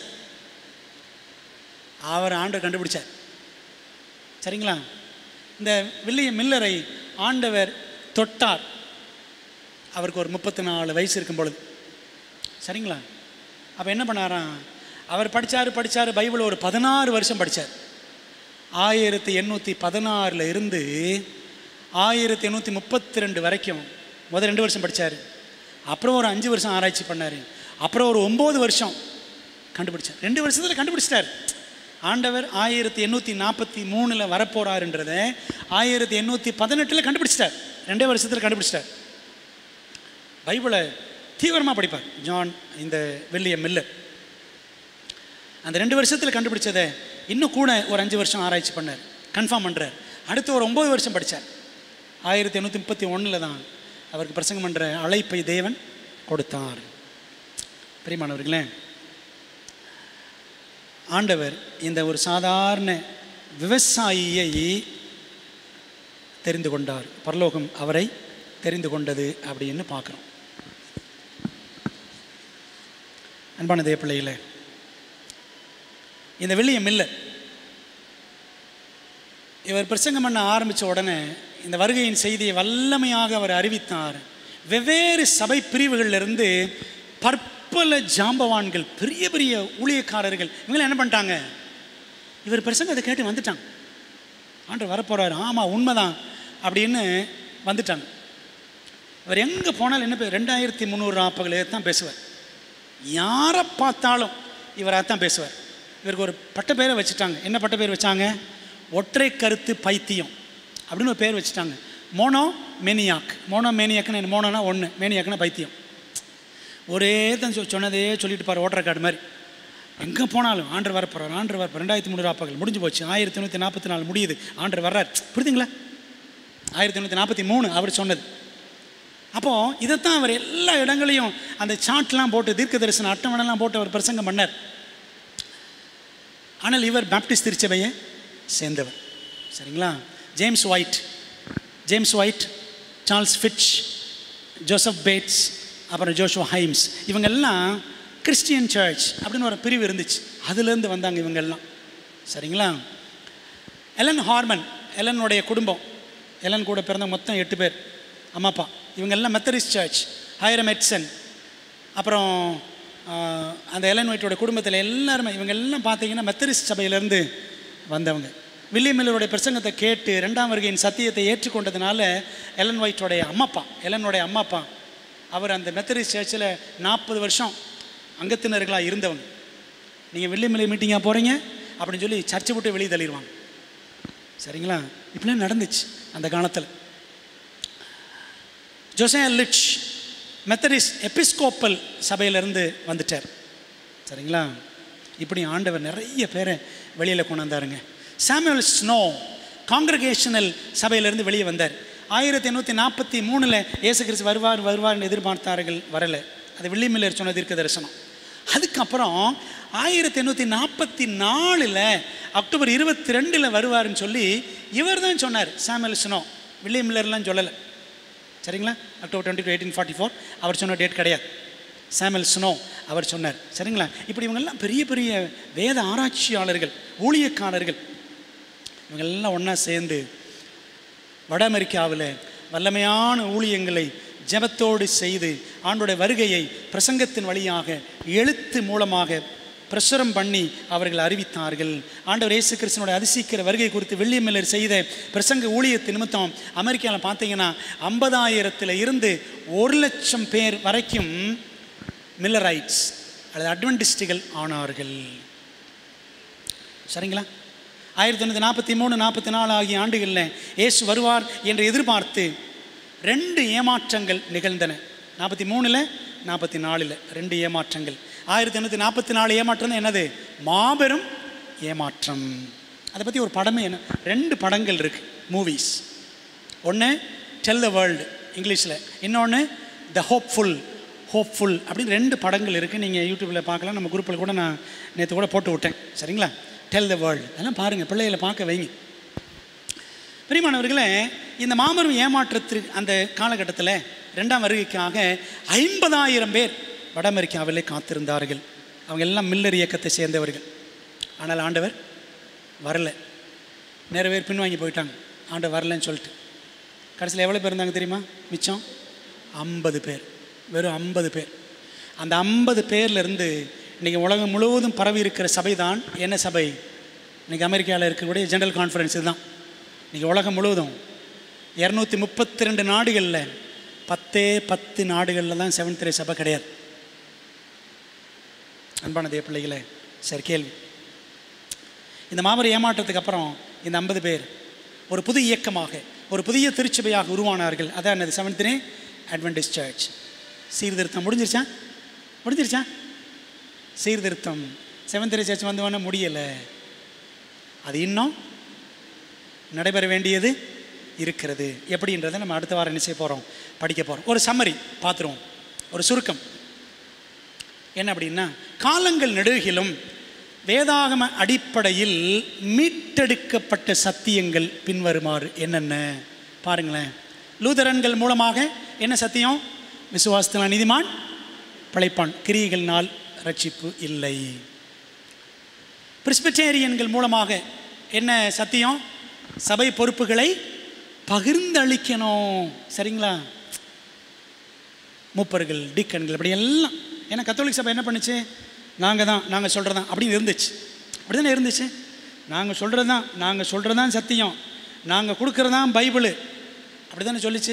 Speaker 1: அவர் ஆண்டவர் கண்டுபிடிச்சார் சரிங்களா இந்த வில்லியம் மில்லரை ஆண்டவர் தொட்டார் அவருக்கு ஒரு முப்பத்தி நாலு வயசு இருக்கும் பொழுது சரிங்களா அப்போ என்ன பண்ணாராம் அவர் படித்தார் படித்தார் பைபிள் ஒரு பதினாறு வருஷம் படித்தார் ஆயிரத்தி எண்ணூற்றி பதினாறில் இருந்து ஆயிரத்தி எண்ணூற்றி முப்பத்தி ரெண்டு வரைக்கும் முதல் ரெண்டு வருஷம் படித்தார் அப்புறம் ஒரு அஞ்சு வருஷம் ஆராய்ச்சி பண்ணார் அப்புறம் ஒரு ஒம்பது வருஷம் கண்டுபிடிச்சார் ரெண்டு வருஷத்தில் கண்டுபிடிச்சிட்டார் ஆண்டவர் ஆயிரத்தி எண்ணூற்றி நாற்பத்தி மூணில் வரப்போகிறாருன்றதை ஆயிரத்தி எண்ணூற்றி பதினெட்டில் கண்டுபிடிச்சிட்டார் ரெண்டே வருஷத்தில் கண்டுபிடிச்சிட்டார் பைபிளை தீவிரமாக படிப்பார் ஜான் இந்த வில்லியம் மில்லர் அந்த ரெண்டு வருஷத்தில் கண்டுபிடிச்சதை இன்னும் கூட ஒரு அஞ்சு வருஷம் ஆராய்ச்சி பண்ணார் கன்ஃபார்ம் பண்ணுறார் அடுத்து ஒரு ஒம்பது வருஷம் படித்தார் ஆயிரத்தி எண்ணூற்றி முப்பத்தி ஒன்றில் தான் அவருக்கு பிரசங்கம் பண்ணுற அழைப்பை தேவன் கொடுத்தார் பிரியமானவர்களே ஆண்டவர் இந்த ஒரு சாதாரண விவசாயியை தெரிந்து கொண்டார் பரலோகம் அவரை தெரிந்து கொண்டது அப்படின்னு பார்க்குறோம் அன்பான தேவ பிள்ளைகளே இந்த வில்லியம் மில்லர் இவர் பிரசங்கம் பண்ண ஆரம்பித்த உடனே இந்த வருகையின் செய்தியை வல்லமையாக அவர் அறிவித்தார் வெவ்வேறு சபை பிரிவுகளிலிருந்து பற்பல ஜாம்பவான்கள் பெரிய பெரிய ஊழியக்காரர்கள் இவங்களாம் என்ன பண்ணிட்டாங்க இவர் பிரசங்கத்தை கேட்டு வந்துட்டாங்க ஆண்டு வரப்போகிறாரு ஆமாம் உண்மைதான் அப்படின்னு வந்துட்டாங்க இவர் எங்கே போனாலும் என்ன பேர் ரெண்டாயிரத்தி முந்நூறு நாற்பகளே தான் பேசுவார் யாரை பார்த்தாலும் இவராக தான் பேசுவார் இவருக்கு ஒரு பட்ட பேரை வச்சுட்டாங்க என்ன பட்ட பேர் வச்சாங்க ஒற்றை கருத்து பைத்தியம் அப்படின்னு ஒரு பேர் வச்சுட்டாங்க மோனோ மேனியாக் மோனோ மேனியாக்குன்னு மோனோனா ஒன்று மேனியாக்குன்னா பைத்தியம் ஒரே தான் சொ சொன்னதே சொல்லிட்டு பாரு ஓட்டர் கார்டு மாதிரி எங்கே போனாலும் ஆண்டர் வரப்போகிறார் ஆண்டர் வரப்போ ரெண்டாயிரத்தி முந்நூறு ஆப்பகள் முடிஞ்சு போச்சு ஆயிரத்தி நூற்றி நாற்பத்தி நாலு முடியுது ஆண்டர் வர்றார் புரியுதுங்களா ஆயிரத்தி நூற்றி நாற்பத்தி மூணு அவர் சொன்னது அப்போது இதைத்தான் அவர் எல்லா இடங்களையும் அந்த சார்ட்லாம் போட்டு தீர்க்க தரிசன அட்டவணைலாம் போட்டு அவர் பிரசங்கம் பண்ணார் ஆனால் இவர் பேப்டிஸ்ட் திருச்சபையை சேர்ந்தவர் சரிங்களா James White James White Charles Fitch Joseph Bates அப்புறம் ஜோஷுவா ஹைம்ஸ் இவங்கெல்லாம் கிறிஸ்டியன் சர்ச் அப்படின்னு ஒரு பிரிவு இருந்துச்சு அதுலேருந்து வந்தாங்க இவங்கெல்லாம் சரிங்களா எலன் ஹார்மன் எலனுடைய குடும்பம் எலன் கூட பிறந்த மொத்தம் எட்டு பேர் அம்மா அப்பா இவங்கெல்லாம் மெத்தடிஸ்ட் சர்ச் ஹைரம் எட்சன் அப்புறம் ஆஹ், அந்த எலன் ஒயிட்டோட குடும்பத்தில் எல்லாருமே இவங்க எல்லாம் பார்த்தீங்கன்னா மெத்தடிஸ்ட் சபையிலேருந்து வந்தவங்க வில்லியம் மில்லருடைய பிரசங்கத்தை கேட்டு ரெண்டாம் வருகையின் சத்தியத்தை ஏற்றுக்கொண்டதுனால எலன் ஒயிட்டோடைய அம்மாப்பா எலனுடைய அம்மாப்பா அவர் அந்த மெத்தடிஸ்ட் சர்ச்சில் நாற்பது வருஷம் அங்கத்தினர்களாக இருந்தவங்க நீங்கள் வில்லியம் மில்லர் மீட்டிங்காக போகிறீங்க அப்படின்னு சொல்லி சர்ச்சை விட்டு வெளியே தள்ளிடுவாங்க சரிங்களா இப்படிலாம் நடந்துச்சு அந்த காலத்தில் ஜோசே லிச் மெத்தடிஸ்ட் எபிஸ்கோப்பல் சபையிலேருந்து வந்துட்டார் சரிங்களா இப்படி ஆண்டவர் நிறைய பேரை வெளியில் கொண்டாந்தாருங்க சாமுவல் ஸ்னோ காங்கிரகேஷனல் சபையிலேருந்து வெளியே வந்தார் ஆயிரத்தி எண்ணூற்றி நாற்பத்தி மூணில் இயேசு கிறிஸ்து வருவார் வருவார்னு எதிர்பார்த்தார்கள் வரலை அது வில்லிமில்லர் சொன்ன தீர்க்க தரிசனம் அதுக்கப்புறம் ஆயிரத்தி எண்ணூற்றி நாற்பத்தி நாலில் அக்டோபர் இருபத்தி ரெண்டில் வருவாருன்னு சொல்லி இவர் தான் சொன்னார் சாமுவல் ஸ்னோ வில்லியம் மில்லர்லாம் சொல்லலை சரிங்களா October twenty two eighteen forty four அவர் சொன்ன டேட் கிடையாது சாமுவல் ஸ்னோ அவர் சொன்னார் சரிங்களா இப்படி இவங்கெல்லாம் பெரிய பெரிய வேத ஆராய்ச்சியாளர்கள் ஊழியக்காரர்கள் இவங்கெல்லாம் ஒன்றா சேர்ந்து வட அமெரிக்காவில் வல்லமையான ஊழியங்களை ஜெபத்தோடு செய்து ஆண்டோட வருகையை பிரசங்கத்தின் வழியாக எழுத்து மூலமாக பிரசுரம் பண்ணி அவர்கள் அறிவித்தார்கள் ஆண்டவர் இயேசு கிறிஸ்தனோட அதிசீக்கிர வருகை குறித்து வெள்ளியம் மில்லர் செய்த பிரசங்க ஊழியத்து நிமித்தம் அமெரிக்காவில் பார்த்தீங்கன்னா ஐம்பதாயிரத்தில் இருந்து ஒரு லட்சம் பேர் வரைக்கும் மில்லரைட்ஸ் அல்லது அட்வென்டிஸ்டுகள் ஆனார்கள் சரிங்களா ஆயிரத்தி தொண்ணூற்றி நாற்பத்தி மூணு நாற்பத்தி நாலு ஆகிய ஆண்டுகளில் இயேசு வருவார் என்று எதிர்பார்த்து ரெண்டு ஏமாற்றங்கள் நிகழ்ந்தன நாற்பத்தி மூணில் நாற்பத்தி நாலில் ரெண்டு ஏமாற்றங்கள் ஆயிரத்தி எண்ணூற்றி நாற்பத்தி நாலு ஏமாற்றம் தான் என்னது மாபெரும் ஏமாற்றம் அதை பற்றி ஒரு படமே என்ன ரெண்டு படங்கள் இருக்குது மூவிஸ் ஒன்று டெல் த வேர்ல்டு இங்கிலீஷில் இன்னொன்று த ஹோப்ஃபுல் ஹோப்ஃபுல் அப்படின்னு ரெண்டு படங்கள் இருக்குது நீங்கள் யூடியூப்பில் பார்க்கலாம் நம்ம குரூப்பில் கூட நான் நேற்று கூட போட்டு விட்டேன் சரிங்களா டெல் த வேர்ல்டு அதெல்லாம் பாருங்கள் பிள்ளைகளை பார்க்க வைங்க பிரியமானவர்களே இந்த மாபெரும் ஏமாற்றத்திற்கு அந்த காலகட்டத்தில் ரெண்டாம் வருகைக்காக ஐம்பதாயிரம் பேர் வட அமெரிக்காவிலே காத்திருந்தார்கள் அவங்க எல்லாம் மில்லர் இயக்கத்தை சேர்ந்தவர்கள் ஆனால் ஆண்டவர் வரல நிறைய பேர் பின்வாங்கி போயிட்டாங்க ஆண்டவர் வரலன்னு சொல்லிட்டு கடைசியில் எவ்வளோ பேர் இருந்தாங்க தெரியுமா மிச்சம் ஐம்பது பேர் வெறும் ஐம்பது பேர் அந்த ஐம்பது பேர்லேருந்து இன்றைக்கி உலகம் முழுவதும் பரவி இருக்கிற சபை தான் என்ன சபை இன்றைக்கி அமெரிக்காவில் இருக்கக்கூடிய ஜெனரல் கான்ஃபரன்ஸ் இதுதான் இன்றைக்கி உலகம் முழுவதும் இரநூத்தி முப்பத்தி ரெண்டு நாடுகளில் பத்தே பத்து நாடுகளில் தான் செவன்த் ரே சபை கிடையாது அன்பான தேவ பிள்ளைகளே சரி கேள்வி இந்த மாபெரும் ஏமாற்றத்துக்கு அப்புறம் இந்த ஐம்பது பேர் ஒரு புது இயக்கமாக ஒரு புதிய திருச்சபையாக உருவானார்கள் அதான் என்னது செவன்த் டே அட்வென்டிஸ் சர்ச் சீர்திருத்தம் முடிஞ்சிருச்சா முடிஞ்சிருச்சா சீர்திருத்தம் செவன்த் டே சர்ச் வந்தவொடனே முடியலை அது இன்னும் நடைபெற வேண்டியது இருக்கிறது எப்படின்றதை நம்ம அடுத்த வாரம் என்ன செய்ய போகிறோம் படிக்க போகிறோம் ஒரு சம்மரி பார்த்துருவோம் ஒரு சுருக்கம் என்ன அப்படின்னா காலங்கள் நெடுகிலும் வேதாகம அடிப்படையில் மீட்டெடுக்கப்பட்ட சத்தியங்கள் பின்வருமாறு என்னென்ன பாருங்களேன் லூதரன்கள் மூலமாக என்ன சத்தியம் விசுவாசத்தினால் நீதிமான் பிழைப்பான் கிரியைகள்னால் ரட்சிப்பு இல்லை பிரிஸ்பிட்டேரியன்கள் மூலமாக என்ன சத்தியம் சபை பொறுப்புகளை பகிர்ந்தளிக்கணும் சரிங்களா மூப்பர்கள் டீக்கன்கள் அப்படி எல்லாம் ஏன்னா கத்தோலிக் சபை என்ன பண்ணுச்சு நாங்கள் தான் நாங்கள் சொல்கிறது தான் அப்படின்னு இருந்துச்சு அப்படி தானே இருந்துச்சு நாங்கள் சொல்கிறது தான் நாங்கள் சொல்கிறது தான் சத்தியம் நாங்கள் கொடுக்குறது தான் பைபிளு அப்படி தானே சொல்லிச்சு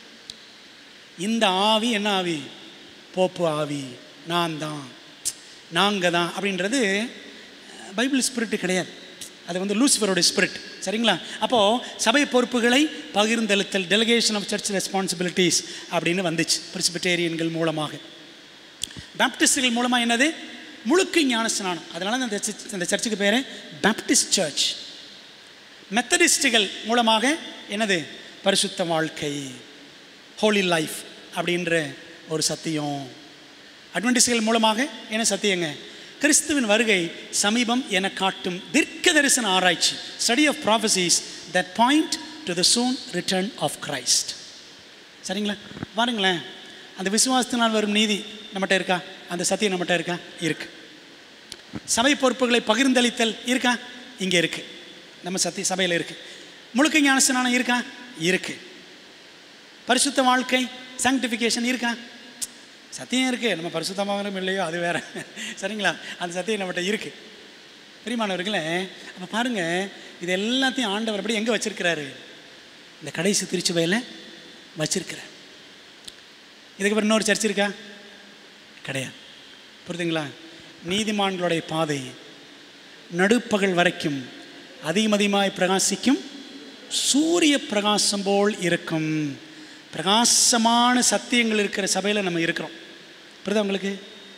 Speaker 1: இந்த ஆவி என்ன ஆவி போப்பு ஆவி நான் தான் நாங்கள் தான் அப்படின்றது பைபிள் ஸ்பிரிட்டு கிடையாது அது வந்து லூசிஃபரோட ஸ்பிரிட் சரிங்களா அப்போது சபை பொறுப்புகளை பகிர்ந்தளித்தல் டெலிகேஷன் ஆஃப் சர்ச் ரெஸ்பான்சிபிலிட்டிஸ் அப்படின்னு வந்துச்சு பிரிஸ்பிட்டேரியன்கள் மூலமாக பேப்டிஸ்டுகள் மூலமாக என்னது முழுக்க ஞானஸ்நானம் அதனால தான் அந்த சர்ச் அந்த சர்ச்சுக்கு பேர் பேப்டிஸ்ட் சர்ச் மெத்தடிஸ்டுகள் மூலமாக என்னது பரிசுத்த வாழ்க்கை ஹோலி லைஃப் அப்படின்ற ஒரு சத்தியம் அட்வென்டிஸ்டுகள் மூலமாக என்ன சத்தியங்க கிறிஸ்துவின் வருகை சமீபம் என காட்டும் தீர்க்க தரிசன ஆராய்ச்சி study of prophecies that point to the soon return of Christ சரிங்களா பாருங்களேன் அந்த விசுவாசத்தினால் வரும் நீதி நம்மகிட்ட இருக்கா அந்த சத்தியம் நம்மகிட்ட இருக்கா இருக்கு சபை பொறுப்புகளை பகிர்ந்தளித்தல் இருக்கா இங்கே இருக்கு நம்ம சத்திய சபையில் இருக்கு முழுக்க ஞானஸ்நானம் இருக்கா இருக்கு பரிசுத்த வாழ்க்கை சாங்டிஃபிகேஷன் இருக்கா சத்தியம் இருக்குது நம்ம பரிசுத்தமாகணும் இல்லையோ அது வேற சரிங்களா அந்த சத்தியம் நம்மகிட்ட இருக்குது பிரிமானவர்களே அப்போ பாருங்கள் இது எல்லாத்தையும் ஆண்டவர் அப்படி எங்கே வச்சிருக்கிறாரு இந்த கடைசி திருச்சுவையில் வச்சிருக்கிறார் இதுக்கப்புறம் இன்னொரு சர்ச் இருக்கா கிடையாது புரியுதுங்களா நீதிமான்களுடைய பாதை நடுப்பகல் வரைக்கும் அதிகமதிகமாய் பிரகாசிக்கும் சூரிய பிரகாசம் போல் இருக்கும் பிரகாசமான சத்தியங்கள் இருக்கிற சபையில் நம்ம இருக்கிறோம் புரியுதா உங்களுக்கு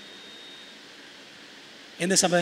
Speaker 1: எந்த சபை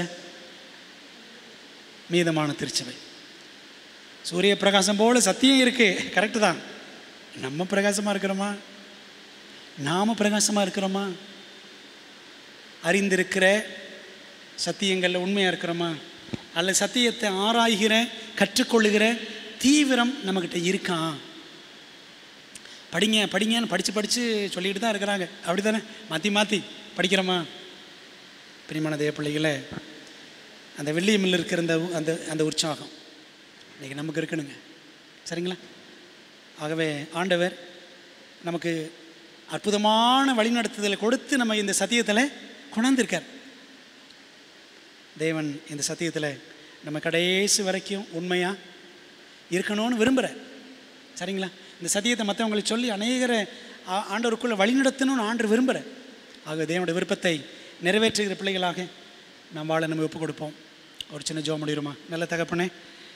Speaker 1: மீதமான திருச்சபை சூரிய பிரகாசம் போல சத்தியம் இருக்கு கரெக்டு தான் நம்ம பிரகாசமாக இருக்கிறோமா நாம் பிரகாசமாக இருக்கிறோமா அறிந்திருக்கிற சத்தியங்களில் உண்மையாக இருக்கிறோமா அல்ல சத்தியத்தை ஆராய்கிற கற்றுக்கொள்ளுகிற தீவிரம் நம்மக்கிட்ட இருக்கா படிங்க படிங்கன்னு படித்து படித்து சொல்லிட்டு தான் இருக்கிறாங்க அப்படி தானே மாற்றி மாற்றி படிக்கிறோமா பிரியமான தேவ பிள்ளைகளை அந்த வெள்ளியமில் இருக்கிற அந்த உ- அந்த அந்த உற்சாகம் இன்றைக்கி நமக்கு இருக்கணுங்க சரிங்களா ஆகவே ஆண்டவர் நமக்கு அற்புதமான வழிநடத்துதலை கொடுத்து நம்ம இந்த சத்தியத்தில் கொண்டாந்துருக்கார் தேவன் இந்த சத்தியத்தில் நம்ம கடைசி வரைக்கும் உண்மையாக இருக்கணும்னு விரும்புகிறார் சரிங்களா இந்த சத்தியத்தை மற்றவங்களுக்கு சொல்லி அநேகரை ஆ- ஆண்டவருக்குள்ளே வழிநடத்தணும்னு ஆண்டு விரும்புகிறார் ஆக தேவனுடைய விருப்பத்தை நிறைவேற்றுகிற பிள்ளைகளாக நாம் வாழ நம்ம ஒப்பு கொடுப்போம் ஒரு சின்ன ஜோம் முடியுமா நல்ல தகப்பனே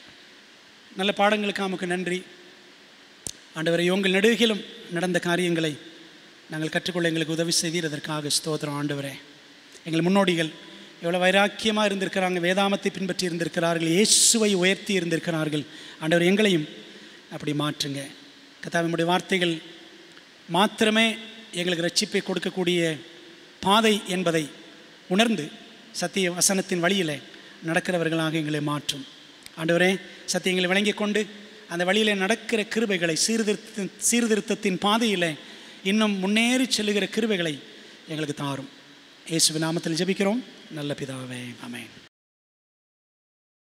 Speaker 1: நல்ல பாடங்களுக்கு நமக்கு நன்றி ஆண்டவரை உங்கள் நெடுகிலும் நடந்த காரியங்களை நாங்கள் கற்றுக்கொள்ள எங்களுக்கு உதவி செய்தீர் அதற்காக ஸ்தோத்திரம் ஆண்டவரே எங்கள் முன்னோடிகள் எவ்வளோ வைராக்கியமாக இருந்திருக்கிறாங்க வேதாமத்தை பின்பற்றி இருந்திருக்கிறார்கள் இயேசுவை உயர்த்தி இருந்திருக்கிறார்கள் ஆண்டவர் எங்களையும் அப்படி மாற்றுங்க கத்தாவினுடைய வார்த்தைகள் மாத்திரமே எங்களுக்கு ரட்சிப்பை கொடுக்கக்கூடிய பாதை என்பதை உணர்ந்து சத்திய வசனத்தின் வழியில் நடக்கிறவர்களாக எங்களை மாற்றும் ஆண்டவரே சத்தியங்களை விளங்கிக் கொண்டு அந்த வழியில் நடக்கிற கிருபைகளை சீர்திருத்த சீர்திருத்தத்தின் பாதையில் இன்னும் முன்னேறி செல்லுகிற கிருபைகளை எங்களுக்கு தாரும் இயேசுவின் நாமத்தில் ஜெபிக்கிறோம் நல்ல பிதாவே ஆமென்